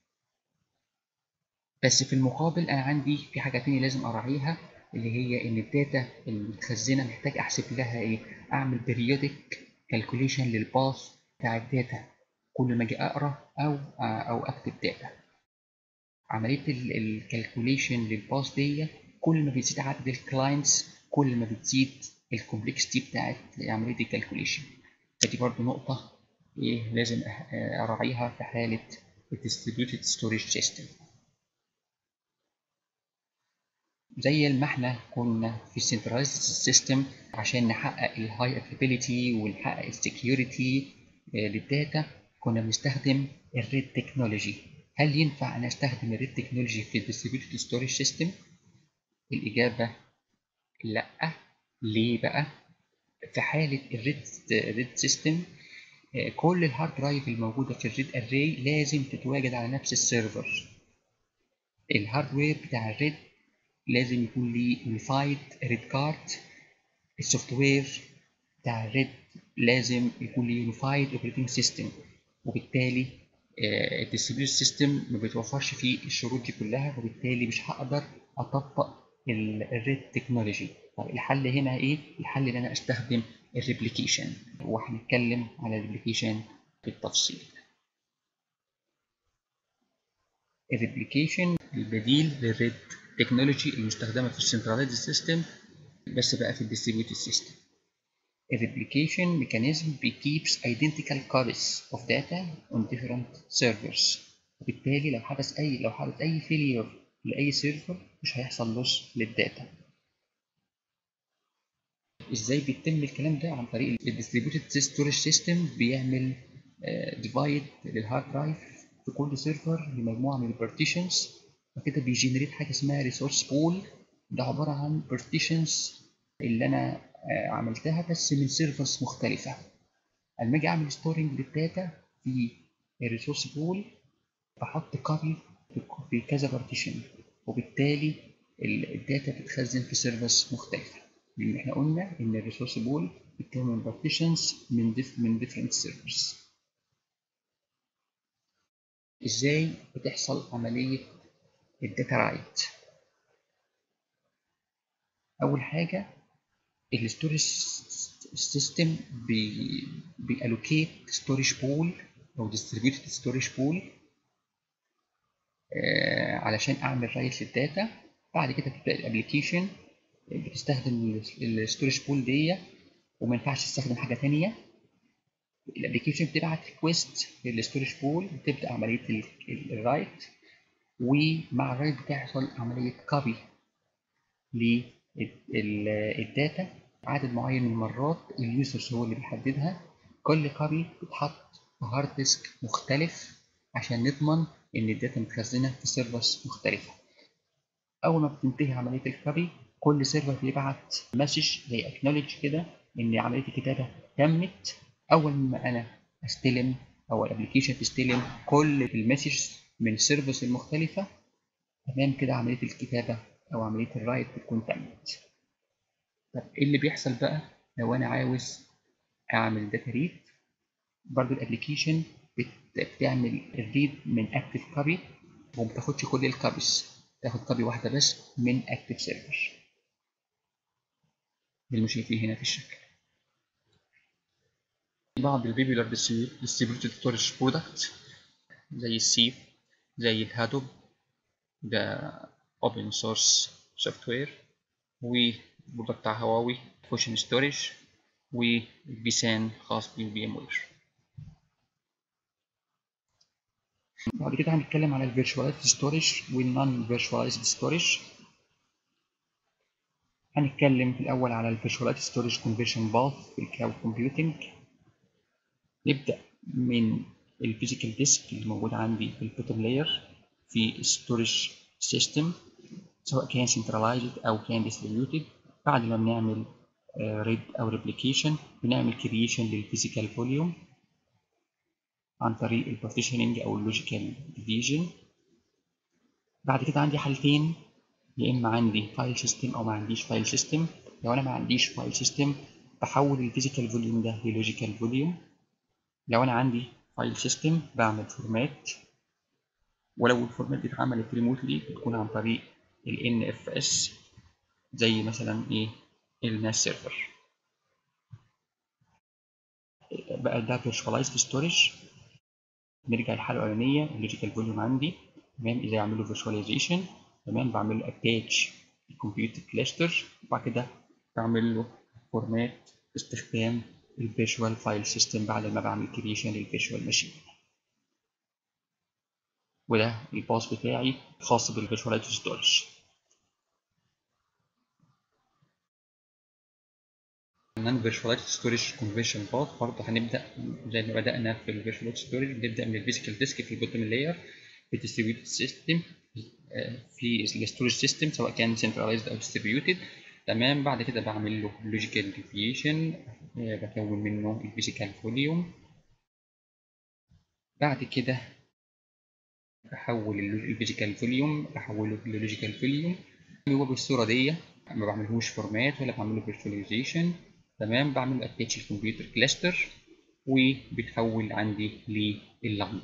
بس في المقابل انا عندي في حاجه تانية لازم اراعيها اللي هي ان الداتا المتخزنه محتاج احسب لها ايه اعمل periodic calculation للباث بتاع الداتا كل ما اجي اقرا او او اكتب داتا عمليه الكالكوليشن للباث دي كل ما بيزيد عدد الكلاينتس كل ما بتزيد الكومبلكسيتي بتاعت عمليه الكالكوليشن فدي برضو نقطه ايه لازم اراعيها في حاله الديستريبيوتد ستورج سيستم زي ما احنا كنا في السنترلايزد سيستم عشان نحقق الهاي افيلابيلتي ونحقق السكيورتي للداتا كنا بنستخدم الريد تكنولوجي هل ينفع انا استخدم الريد تكنولوجي في الديستريبيوتد ستورج سيستم الاجابه لا ليه بقى في حاله الريد ريد سيستم كل الهارد درايف الموجوده في الريد اري لازم تتواجد على نفس السيرفر الهاردوير بتاع الريد لازم يكون ليه يونيفايد ريد كارد السوفت وير بتاع الريد لازم يكون ليه يونيفايد اوبريتنج سيستم وبالتالي الديستريبيوت سيستم ما بيتوفرش فيه الشروط دي كلها وبالتالي مش هقدر اطبق الريد تكنولوجي طيب الحل هنا ايه الحل ان انا استخدم الريبليكيشن وهنتكلم على الريبليكيشن بالتفصيل الريبليكيشن البديل للريد تكنولوجي المستخدمه في السنتراليزد سيستم بس بقى في الديستريبيوتد سيستم الريبليكيشن ميكانيزم keeps identical copies of data on different servers وبالتالي لو حدث اي لو حدث اي failure لاي سيرفر مش هيحصل لوس للداتا ازاي بيتم الكلام ده عن طريق الديستريبيوتد ستورج سيستم بيعمل ديفايد للهارد درايف في كل سيرفر لمجموعه من البارتيشنز وكده بيجنريت حاجه اسمها ريسورس بول ده عباره عن بارتيشنز اللي انا عملتها بس من سيرفرز مختلفه لما اجي اعمل ستورنج للداتا في الريسورس بول بحط كوبي في كذا بارتيشن وبالتالي الداتا بتتخزن في سيرفرز مختلفه لان احنا قلنا ان الريسورس بول بتكون من بارتيشنز من ديف من ديفرنت سيرفرز ازاي بتحصل عمليه الداتا رايت اول حاجه الستورج سيستم بيالوكيت ستورج بول او ديستريبيوتد ستورج بول علشان اعمل رايت للداتا بعد كده تبدا الابلكيشن بتستخدم الستورج بول دي وما ينفعش تستخدم حاجه ثانيه الابلكيشن بتبعت ريكويست للستورج بول وتبدا عمليه الرايت ومع الرايت بتحصل عمليه كوبي للداتا عدد معين من المرات اليوزرز هو اللي بيحددها كل كوبي بتتحط في هارد ديسك مختلف عشان نضمن ان الداتا متخزنه في سيرفرز مختلفه اول ما بتنتهي عمليه الكوبي كل سيرفر بيبعت مسج زي اكنولج كده ان عمليه الكتابه تمت اول ما انا استلم او الابلكيشن تستلم كل المسج من السيرفرز المختلفه تمام كده عمليه الكتابه او عمليه الرايت بتكون تمت طب ايه اللي بيحصل بقى لو انا عاوز اعمل داتا ريد برضو الابلكيشن بتعمل الريد من اكتف كوبي وما بتاخدش كل الكوبيز تاخد كوبي واحده بس من اكتف سيرفر اللي شايفيه هنا في الشكل بعض البيبيولار ديستريبيوتد ستورج برودكت زي السيف زي الهادوب ده اوبن سورس سوفت وير والبرودكت بتاع هواوي فوشن ستورج وبيسان خاص بالبي ام وير بعد كده هنتكلم على الفيرتشواليزد ستورج والنون فيرتشواليزد ستورج هنتكلم في الاول على الفيرتشواليزد ستورج كونفرشن باث في الكلاود كومبيوتنج نبدا من الفيزيكال ديسك اللي موجود عندي في البوتوم لاير في الستورج سيستم سواء كان سنترلايزد او كان ديستريبيوتد بعد ما بنعمل ريد او ريبليكيشن بنعمل كرييشن للفيزيكال فوليوم عن طريق البارتيشننج او اللوجيكال ديفيجن بعد كده عندي حالتين يا اما عندي فايل سيستم او ما عنديش فايل سيستم لو انا ما عنديش فايل سيستم بحول الفيزيكال فوليوم ده للوجيكال فوليوم لو انا عندي فايل سيستم بعمل فورمات ولو الفورمات دي اتعملت ريموتلي بتكون عن طريق ال NFS زي مثلا ايه الناس سيرفر بقى ده فيرشواليزد ستورج نرجع للحاله الاولانيه اللوجيكال فوليوم عندي تمام ازاي اعمل له فيرشواليزيشن تمام بعمل له اتاتش الكمبيوتر كلاستر وبعد كده بعمل له فورمات باستخدام الفيرشوال فايل سيستم بعد ما بعمل كريشن للفيرشوال ماشين وده الباص بتاعي خاص بالفيرشواليزد ستورج نون فيرشواليزد ستورج كونفرشن باث برضه هنبدا زي ما بدانا في الفيرشواليزد ستورج بنبدا من الفيزيكال ديسك في البوتtom لاير في الديستريبيوتد سيستم في الستورج سيستم سواء كان سنتراليزد او ديستريبيوتد تمام بعد كده بعمل له لوجيكال ديفيشن بكون منه الفيزيكال فوليوم بعد كده بحول الفيزيكال فوليوم بحوله للوجيكال فوليوم هو بالصوره دي ما بعملهوش فورمات ولا بعمله فيرتشواليزيشن تمام بعمل اتاتش الكمبيوتر كلاستر وبتحول عندي لللاين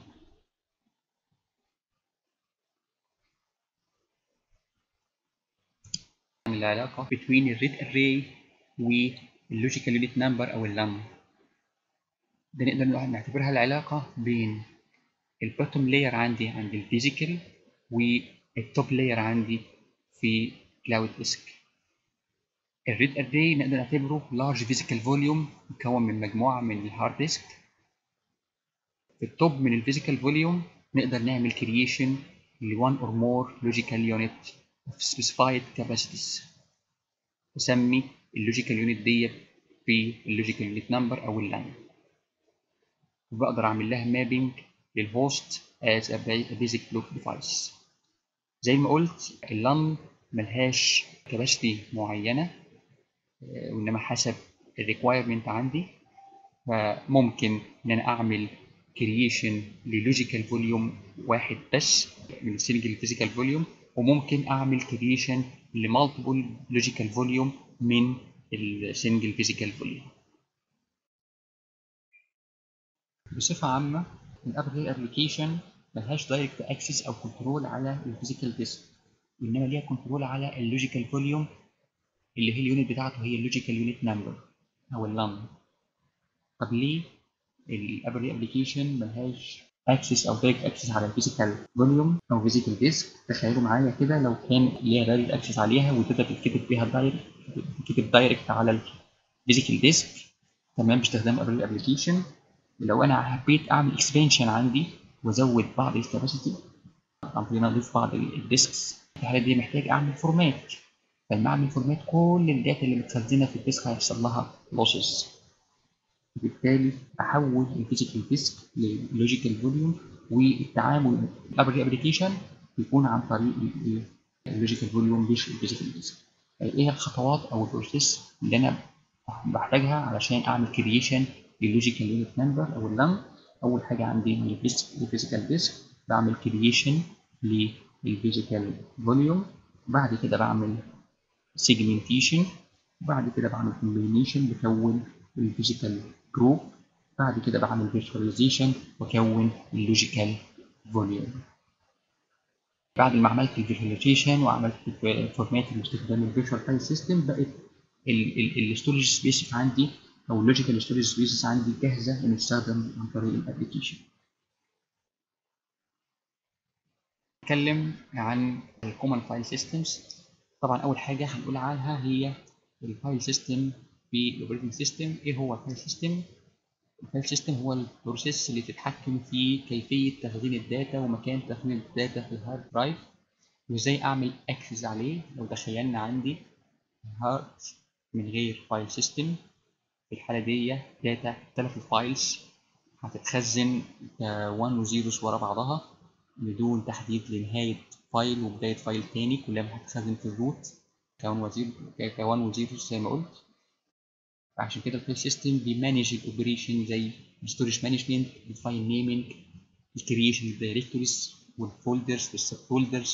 العلاقة between الريد array واللوجيكال يونت نمبر أو اللم ده نقدر نعتبرها العلاقة بين البوتوم لاير عندي عند الفيزيكال والتوب لاير عندي في كلاود ديسك الريد اري نقدر نعتبره لارج فيزيكال فوليوم مكون من مجموعه من الهارد ديسك في التوب من الفيزيكال فوليوم نقدر نعمل كرييشن ل 1 or more logical unit of specified capacities نسمي اللوجيكال يونت ديت باللوجيكال يونت نمبر او اللان وبقدر اعمل لها مابينج للهوست as a basic block device زي ما قلت اللان ملهاش كباستي معينه وانما حسب الريكوايرمنت عندي فممكن ان انا اعمل كرييشن للوجيكال فوليوم واحد بس من السنجل فيزيكال فوليوم وممكن اعمل كرييشن لمالتيبل لوجيكال فوليوم من السنجل فيزيكال فوليوم بصفة عامة الابري ابلكيشن ملهاش دايركت اكسس او كنترول على الفيزيكال ديسك وانما ليها كنترول على اللوجيكال فوليوم اللي هي اليونت بتاعته هي اللوجيكال يونت نمبر او اللان طب ليه الابري ابلكيشن ملهاش اكسس او دايركت اكسس على الفيزيكال فوليوم او فيزيكال ديسك تخيلوا معايا كده لو كان ليها دايركت اكسس عليها وتقدر تتكتب فيها دايركت تتكتب دايركت على الفيزيكال ديسك تمام باستخدام ابري ابلكيشن لو انا حبيت اعمل اكسبانشن عندي وازود بعض الكباسيتي عن طريق اضيف بعض الديسكس في الحاله دي محتاج اعمل فورمات فلما اعمل فورمات كل الداتا اللي متخزنه في الديسك هيحصل لها لوسز وبالتالي احول الفيزيكال ديسك للوجيكال فوليوم والتعامل الابري ابلكيشن بيكون عن طريق اللوجيكال فوليوم مش الفيزيكال ديسك ايه الخطوات او البروسيس اللي انا بحتاجها علشان اعمل كرييشن للوجيكال يونت نمبر او اللم اول حاجه عندي من الفيزيكال ديسك بعمل كرييشن للفيزيكال فوليوم بعد كده بعمل سيجمنتيشن بعد كده بعمل كومبينيشن بكون الفيزيكال جروب بعد كده بعمل فيرتشواليزيشن واكون اللوجيكال فوليوم بعد ما عملت الفيرتشواليزيشن وعملت فورمات باستخدام الفيرتشوال فايل سيستم بقت الستورج سبيس عندي او اللوجيكال ستورج سبيسز عندي جاهزه ان تستخدم عن طريق الابلكيشن نتكلم عن الكومن فايل سيستمز طبعا اول حاجه هنقول عنها هي الفايل سيستم في الاوبريتنج سيستم ايه هو الفايل سيستم الفايل سيستم هو البروسيس اللي تتحكم في كيفيه تخزين الداتا ومكان تخزين الداتا في الهارد درايف وازاي اعمل اكسس عليه لو تخيلنا عندي هارد من غير فايل سيستم في الحاله دي داتا ثلاث الفايلز هتتخزن 1 وزيروز ورا بعضها بدون تحديد لنهايه فايل وبدايه فايل تاني كلها هتتخزن في الروت كون وزيرو كون وزيروز زي ما قلت عشان كده الفايل سيستم بيمانج الاوبريشن زي الستورج مانجمنت الفايل نيمينج الكرييشن الدايركتوريز والفولدرز والسب فولدرز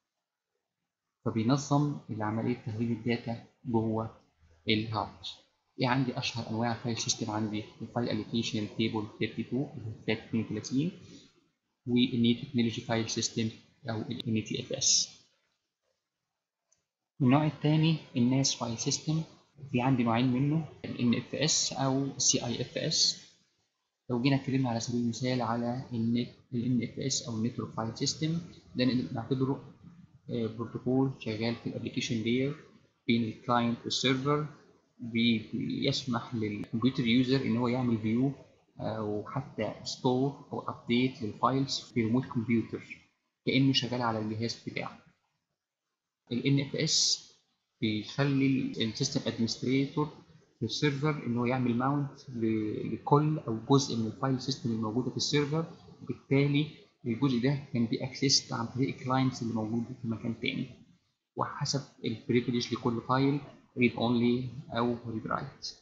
فبينظم عمليه تخزين الداتا جوه الهارد ايه عندي اشهر انواع الفايل سيستم عندي الفايل الوكيشن تيبل 32 فات 32 والنيو تكنولوجي فايل سيستم او ال تي اف اس النوع الثاني الناس فايل سيستم في عندي نوعين منه ال اف اس او السي اي اف اس لو جينا اتكلمنا على سبيل المثال على ال اف اس او النتورك فايل سيستم ده نعتبره بروتوكول شغال في الابلكيشن لاير بين الكلاينت والسيرفر بيسمح للكمبيوتر يوزر ان هو يعمل فيو او حتى ستور او ابديت للفايلز في ريموت كمبيوتر كانه شغال على الجهاز بتاعه ال اف اس بيخلي السيستم ادمنستريتور في السيرفر ان هو يعمل ماونت لكل او جزء من الفايل سيستم الموجوده في السيرفر وبالتالي الجزء ده كان بي اكسست عن طريق الكلاينتس اللي موجود في مكان تاني وحسب البريفليج لكل فايل read only او read write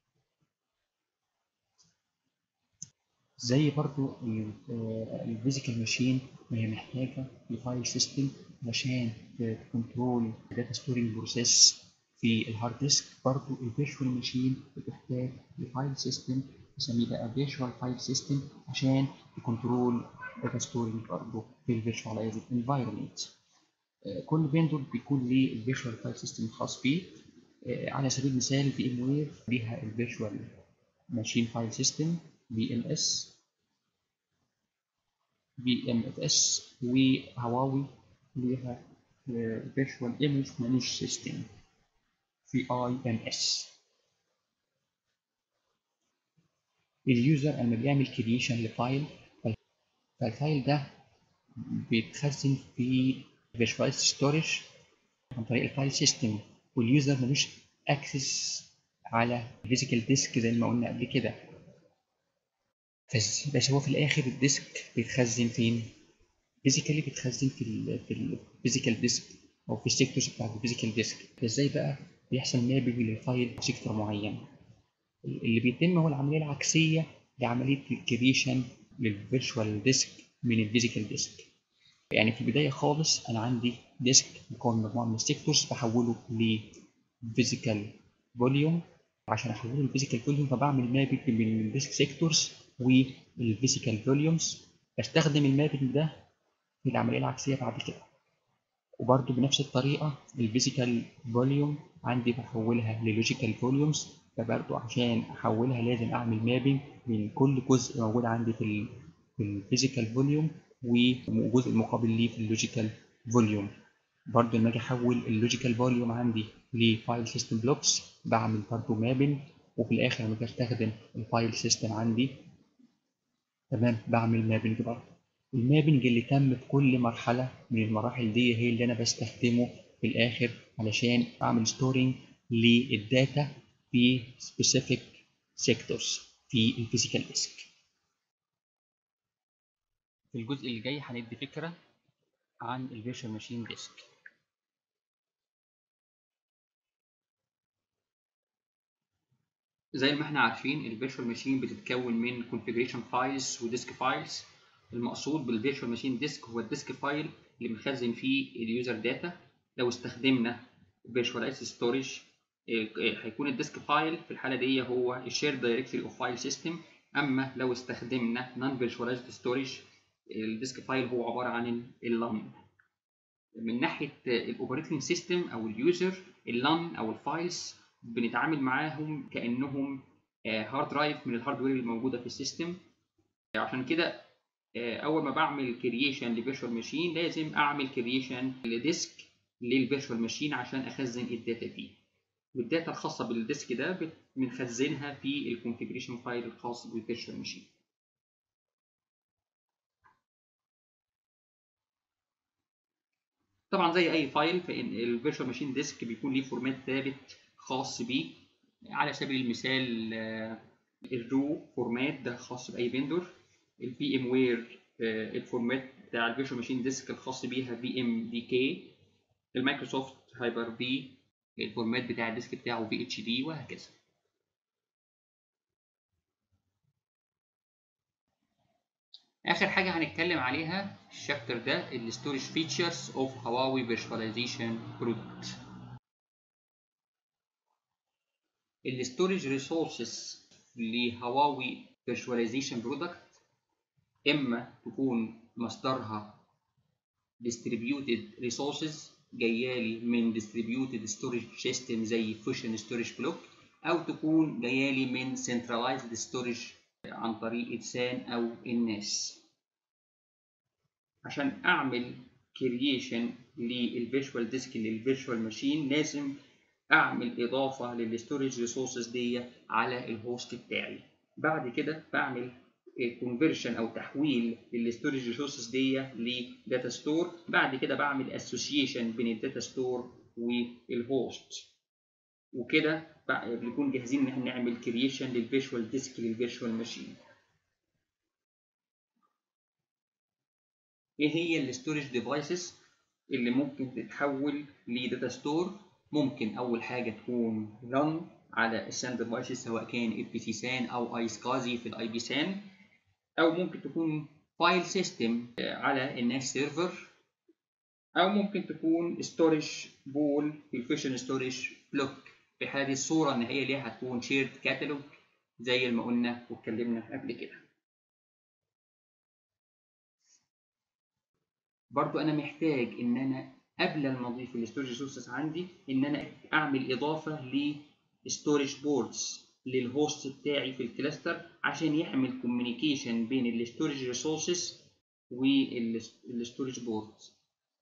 زي برضو الفيزيكال ماشين وهي محتاجه لفايل سيستم عشان تكنترول داتا ستورنج بروسيس في الهارد ديسك برضو الفيرتشوال ماشين بتحتاج لفايل سيستم نسميه بقى فيرتشوال فايل سيستم عشان تكنترول داتا ستورنج برضو في الفيرتشواليزد انفايرمنت كل فيندور بيكون ليه الفيرتشوال فايل سيستم الخاص بيه على سبيل المثال في ام وير ليها الفيرتشوال ماشين فايل سيستم بي ام اس بي ام اف اس وهواوي ليها فيرتشوال ايمج مانج سيستم في اي ام اس اليوزر لما بيعمل كريشن لفايل فالفايل ده بيتخزن في فيرتشوال ستورج عن طريق الفايل سيستم واليوزر ملوش اكسس على الفيزيكال ديسك زي ما قلنا قبل كده بس بس هو في الاخر الديسك بيتخزن فين فيزيكالي بيتخزن في ال في الفيزيكال ديسك او في السيكتورز بتاعت الفيزيكال ديسك ازاي بقى بيحصل مابنج للفايل سيكتور معين اللي بيتم هو العمليه العكسيه لعمليه الكريشن للفيرتشوال ديسك من الفيزيكال ديسك يعني في البدايه خالص انا عندي ديسك مكون مجموعه من السيكتورز بحوله لفيزيكال فوليوم عشان احوله لفيزيكال فوليوم فبعمل مابنج بين الديسك سيكتورز والفيزيكال فوليومز بستخدم المابنج ده في العمليه العكسيه بعد كده وبرده بنفس الطريقه الفيزيكال فوليوم عندي بحولها للوجيكال فوليومز فبرضه عشان احولها لازم اعمل مابنج بين كل جزء موجود عندي في الفيزيكال فوليوم والجزء المقابل ليه في اللوجيكال فوليوم برضه لما اجي احول اللوجيكال فوليوم عندي لفايل سيستم بلوكس بعمل برضه مابنج وفي الاخر لما اجي استخدم الفايل سيستم عندي تمام بعمل مابنج برضه المابنج اللي تم في كل مرحله من المراحل دي هي اللي انا بستخدمه في الاخر علشان اعمل ستورنج للداتا في specific sectors في الفيزيكال ديسك في الجزء اللي جاي هندي فكره عن الفيرتشوال ماشين ديسك زي ما احنا عارفين الفيرتشوال ماشين بتتكون من configuration files وديسك فايلز المقصود بالفيرتشوال ماشين ديسك هو الديسك فايل اللي بنخزن فيه اليوزر داتا لو استخدمنا فيرتشواليزد ستورج هيكون الديسك فايل في الحاله دي هو الشير دايركتوري اوف فايل سيستم اما لو استخدمنا نون فيرتشواليزد ستورج الديسك فايل هو عباره عن اللان من ناحيه الاوبريتنج سيستم او اليوزر اللان او الفايلز بنتعامل معاهم كانهم هارد درايف من الهاردوير الموجوده في السيستم عشان كده اول ما بعمل كرييشن لفيرتشوال ماشين لازم اعمل كرييشن لديسك للفيرتشوال ماشين عشان اخزن الداتا دي والداتا الخاصه بالديسك ده بنخزنها في الكونفيجريشن فايل الخاص بالفيرتشوال ماشين طبعا زي اي فايل فان الفيرتشوال ماشين ديسك بيكون ليه فورمات ثابت خاص بيه على سبيل المثال الرو فورمات ده خاص باي فيندور الفي ام وير الفورمات بتاع الفيرتشوال ماشين ديسك الخاص بيها في ام دي كي المايكروسوفت هايبر في الفورمات بتاع الديسك بتاعه في اتش دي وهكذا اخر حاجه هنتكلم عليها الشابتر ده الستورج فيتشرز اوف هواوي فيرتشواليزيشن برودكت الستورج ريسورسز لهواوي فيرتشواليزيشن برودكت اما تكون مصدرها distributed resources جايالي من distributed storage system زي fusion storage block او تكون جايالي من centralized storage عن طريق اتسان او الناس عشان اعمل كرييشن للفيرتشوال ديسك للفيرتشوال ماشين لازم اعمل اضافه للستورج ريسورسز دي على الهوست بتاعي بعد كده بعمل كونفرشن او تحويل للستورج ريسورسز دي لداتا ستور بعد كده بعمل اسوسيشن بين الداتا ستور والهوست وكده بنكون جاهزين ان احنا نعمل كرييشن للفيرتشوال ديسك للفيرتشوال ماشين ايه هي الستورج ديفايسز اللي ممكن تتحول لداتا ستور ممكن اول حاجه تكون رن على السان ديفايسز سواء كان اف بي سي سان او اي سكازي في الاي بي سان او ممكن تكون فايل سيستم على الناس سيرفر او ممكن تكون ستورج بول في الفيشن ستورج بلوك في حاله الصوره النهائيه ليها هتكون شيرد كاتالوج زي ما قلنا واتكلمنا قبل كده برضو انا محتاج ان انا قبل ما اضيف الستورج ريسورسز عندي ان انا اعمل اضافه لستورج بوردز للهوست بتاعي في الكلاستر عشان يعمل كوميونيكيشن بين الستورج ريسورسز والستورج بوردز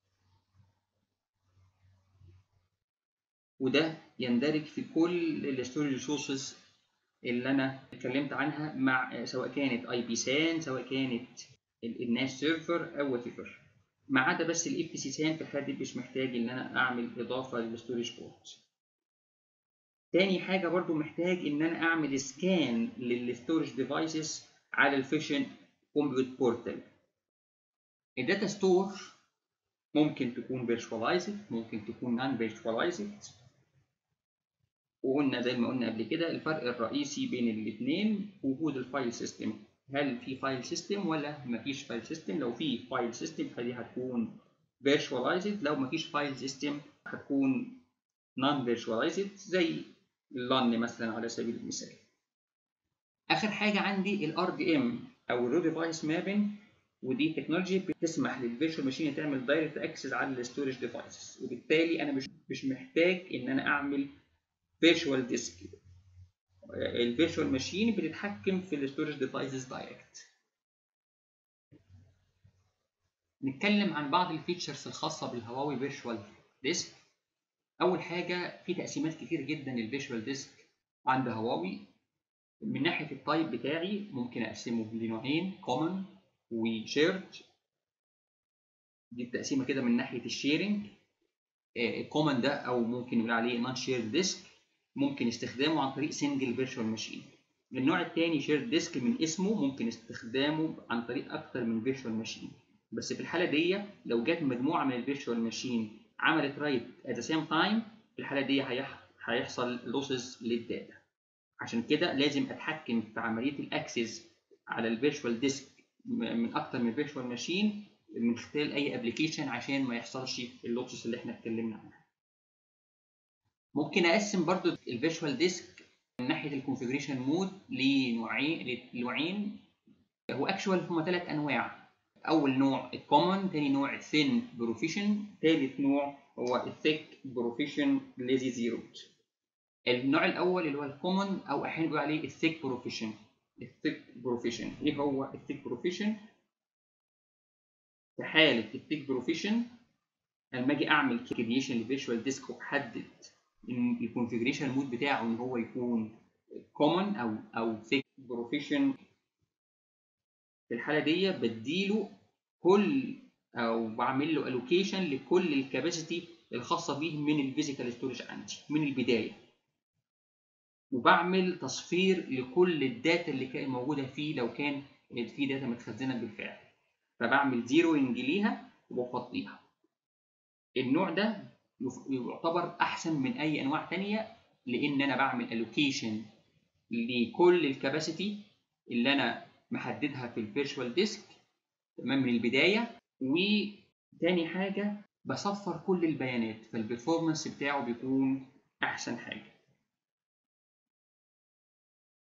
وده يندرج في كل الستورج ريسورسز اللي انا اتكلمت عنها مع سواء كانت اي بي سان سواء كانت الناس سيرفر او وات ما عدا بس الاف بي سي سان في الحاله دي مش محتاج ان انا اعمل اضافه للستورج بورت تاني حاجه برضو محتاج ان انا اعمل سكان للستورج ديفايسز على الفيشن كومبيوت بورتال الداتا ستور ممكن تكون فيرتشواليزد ممكن تكون نون فيرتشواليزد وقلنا زي ما قلنا قبل كده الفرق الرئيسي بين الاثنين وجود الفايل سيستم هل في فايل سيستم ولا مفيش فايل سيستم لو في فايل سيستم فدي هتكون virtualized لو مفيش فايل سيستم هتكون non virtualized زي اللان مثلا على سبيل المثال اخر حاجه عندي الار دي ام او الرو ديفايس مابنج ودي تكنولوجي بتسمح للفيرتشوال ماشين تعمل دايركت اكسس على الستورج ديفايسز وبالتالي انا مش مش محتاج ان انا اعمل فيرتشوال ديسك الفيرتشوال ماشين بتتحكم في الستورج ديفايسز دايركت نتكلم عن بعض الفيتشرز الخاصه بالهواوي فيرتشوال ديسك اول حاجه في تقسيمات كتير جدا للفيرتشوال ديسك عند هواوي من ناحيه التايب بتاعي ممكن اقسمه لنوعين كومن وشيرد دي التقسيمه كده من ناحيه الشيرنج الكومن ده او ممكن نقول عليه نون شيرد ديسك ممكن استخدامه عن طريق سنجل فيرتشوال ماشين النوع الثاني شيرد ديسك من اسمه ممكن استخدامه عن طريق اكتر من فيرتشوال ماشين بس في الحاله دي لو جت مجموعه من الفيرتشوال ماشين عملت رايت ات ذا سيم تايم في الحاله دي هيحصل لوسز للداتا عشان كده لازم اتحكم في عمليه الاكسس على الفيرتشوال ديسك من اكتر من فيرتشوال ماشين من خلال اي ابلكيشن عشان ما يحصلش اللوسز اللي احنا اتكلمنا عنها ممكن اقسم برضو الفيرتشوال ديسك من ناحيه الكونفجريشن مود لنوعين لنوعين هو اكشوال هما ثلاث انواع اول نوع الكومن ثاني نوع الثين بروفيشن ثالث نوع هو الثيك بروفيشن ليزي زيروت النوع الاول اللي هو الكومن او احيانا بيقول عليه الثيك بروفيشن الثيك بروفيشن ايه هو الثيك بروفيشن في حاله الثيك بروفيشن لما اجي اعمل كرييشن لفيرتشوال ديسك واحدد ان الكونفجريشن مود بتاعه ان هو يكون كومن او او ثيك بروفيشن في الحاله دي بديله كل او بعمل له الوكيشن لكل الكاباسيتي الخاصه بيه من الفيزيكال ستورج عندي من البدايه وبعمل تصفير لكل الداتا اللي كانت موجوده فيه لو كان في داتا متخزنه بالفعل فبعمل زيروينج ليها وبفضيها النوع ده يعتبر احسن من اي انواع تانية لان انا بعمل الوكيشن لكل الكاباسيتي اللي انا محددها في الفيرتشوال ديسك تمام من البدايه وتاني حاجه بصفر كل البيانات فالبرفورمانس بتاعه بيكون احسن حاجه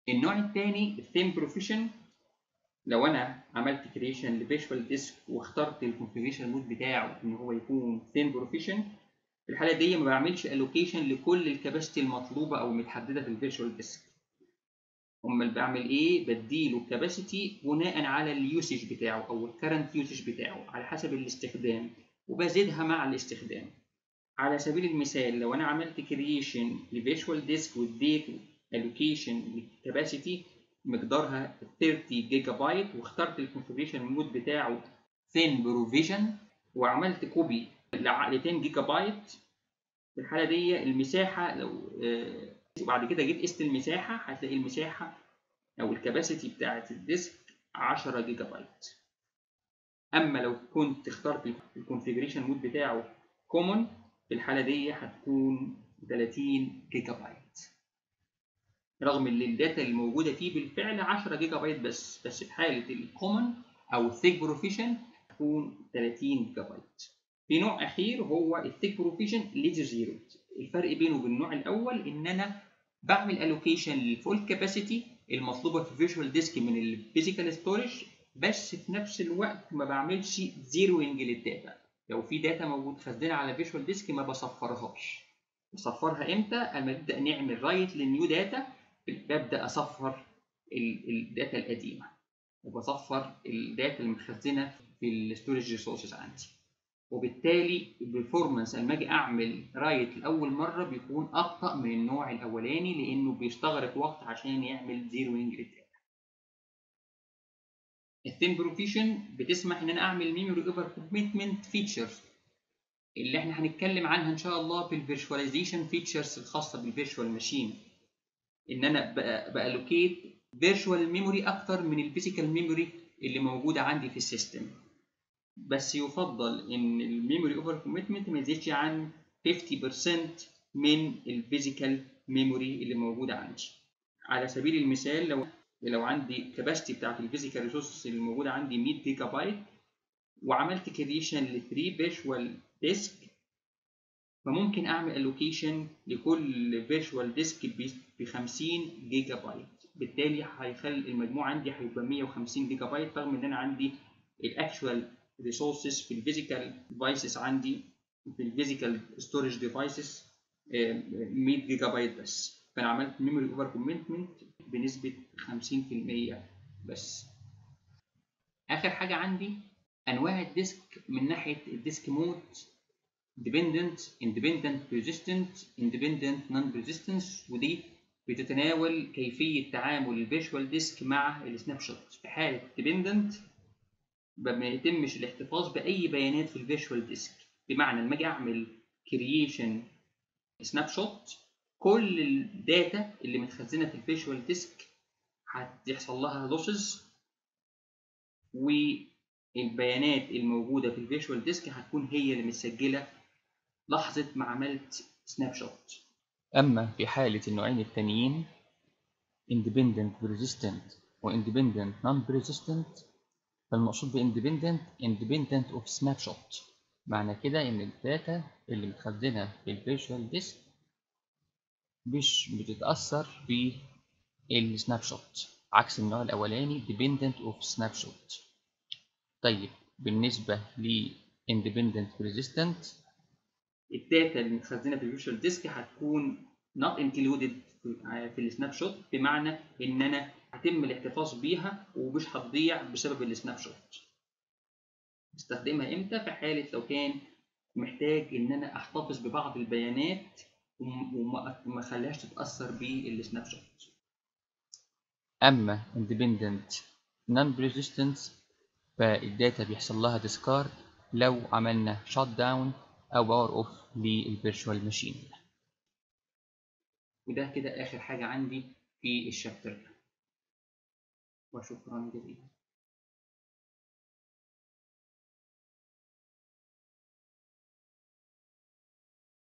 النوع الثاني الثيم بروفيشن لو انا عملت كريشن لفيجوال ديسك واخترت الكونفيجريشن مود بتاعه ان هو يكون ثيم بروفيشن في الحاله دي ما بعملش الوكيشن لكل الكباستي المطلوبه او متحدده في الفيجوال ديسك امال بعمل ايه بديله الكباسيتي بناء على اليوسج بتاعه او الكرنت يوسج بتاعه على حسب الاستخدام وبزيدها مع الاستخدام على سبيل المثال لو انا عملت كرييشن لفيجوال ديسك واديته الوكيشن للكباسيتي مقدارها 30 جيجا بايت واخترت الكونفيجريشن مود بتاعه ثين بروفيجن وعملت كوبي ل 10 جيجا بايت في الحاله دي المساحه لو آه وبعد كده جيت قست المساحه هتلاقي المساحه او الكباسيتي بتاعه الديسك 10 جيجا بايت اما لو كنت اخترت الكونفيجريشن مود بتاعه كومون في الحاله دي هتكون 30 جيجا بايت رغم ان الداتا اللي موجوده فيه بالفعل 10 جيجا بايت بس بس في حاله الكومون او الثيك بروفيشن هتكون 30 جيجا بايت في نوع اخير هو الثيك بروفيشن ليزر زيرو الفرق بينه وبين النوع الاول ان انا بعمل الوكيشن للفول كاباسيتي المطلوبه في الفيجوال ديسك من الفيزيكال ستورج بس في نفس الوقت ما بعملش زيروينج للداتا لو في داتا موجود خزنها على فيجوال ديسك ما بصفرهاش بصفرها امتى اما نبدا نعمل رايت للنيو داتا ببدا اصفر الداتا القديمه وبصفر الداتا المخزنه في الستورج ريسورسز عندي وبالتالي البرفورمانس لما اجي اعمل رايت لاول مره بيكون ابطا من النوع الاولاني لانه بيستغرق وقت عشان يعمل زيروينج للداتا الثيم بروفيشن بتسمح ان انا اعمل ميموري اوفر كوميتمنت فيتشرز اللي احنا هنتكلم عنها ان شاء الله في الفيرشواليزيشن فيتشرز الخاصه بالفيرشوال ماشين ان انا بالوكيت فيرشوال ميموري اكتر من الفيزيكال ميموري اللي موجوده عندي في السيستم بس يفضل ان الميموري اوفر كوميتمنت ما يزيدش عن 50% من الفيزيكال ميموري اللي موجوده عندي على سبيل المثال لو لو عندي كباستي بتاعت الفيزيكال ريسورسز اللي موجوده عندي 100 جيجا بايت وعملت كريشن ل 3 فيجوال ديسك فممكن اعمل الوكيشن لكل فيجوال ديسك ب 50 جيجا بايت بالتالي هيخلي المجموع عندي هيبقى 150 جيجا بايت رغم ان انا عندي الاكشوال ريسورسز في الفيزيكال ديفايسز عندي في الفيزيكال ستورج ديفايسز 100 جيجا بايت بس فانا عملت ميموري اوفر كوميتمنت بنسبه 50% بس اخر حاجه عندي انواع الديسك من ناحيه الديسك مود dependent independent persistent independent non persistence ودي بتتناول كيفيه تعامل الفيجوال ديسك مع السناب شوت في حاله dependent ما يتمش الاحتفاظ باي بيانات في الفيجوال ديسك بمعنى لما اجي اعمل كرييشن سناب شوت كل الداتا اللي متخزنه في الفيجوال ديسك هتحصل لها لوسز والبيانات الموجوده في الفيجوال ديسك هتكون هي اللي متسجله لحظه ما عملت سناب شوت أما في حالة النوعين التانيين independent persistent و independent non-persistent فالمقصود ب independent independent of snapshot معنى كده إن الداتا اللي متخزنة في الفيجوال ديسك مش بتتأثر بالسناب شوت عكس النوع الأولاني dependent of snapshot طيب بالنسبة ل independent persistent الداتا اللي متخزنه في الفيجوال ديسك هتكون not included في السناب شوت بمعنى ان انا هتم الاحتفاظ بيها ومش هتضيع بسبب السناب شوت استخدمها امتى في حاله لو كان محتاج ان انا احتفظ ببعض البيانات وما اخليهاش تتاثر بالسناب شوت أما independent non-persistence فالداتا بيحصل لها discard لو عملنا shut down أو باور أوف للفيرتشوال ماشين وده كده اخر حاجه عندي في الشابتر ده وشكرا جزيلا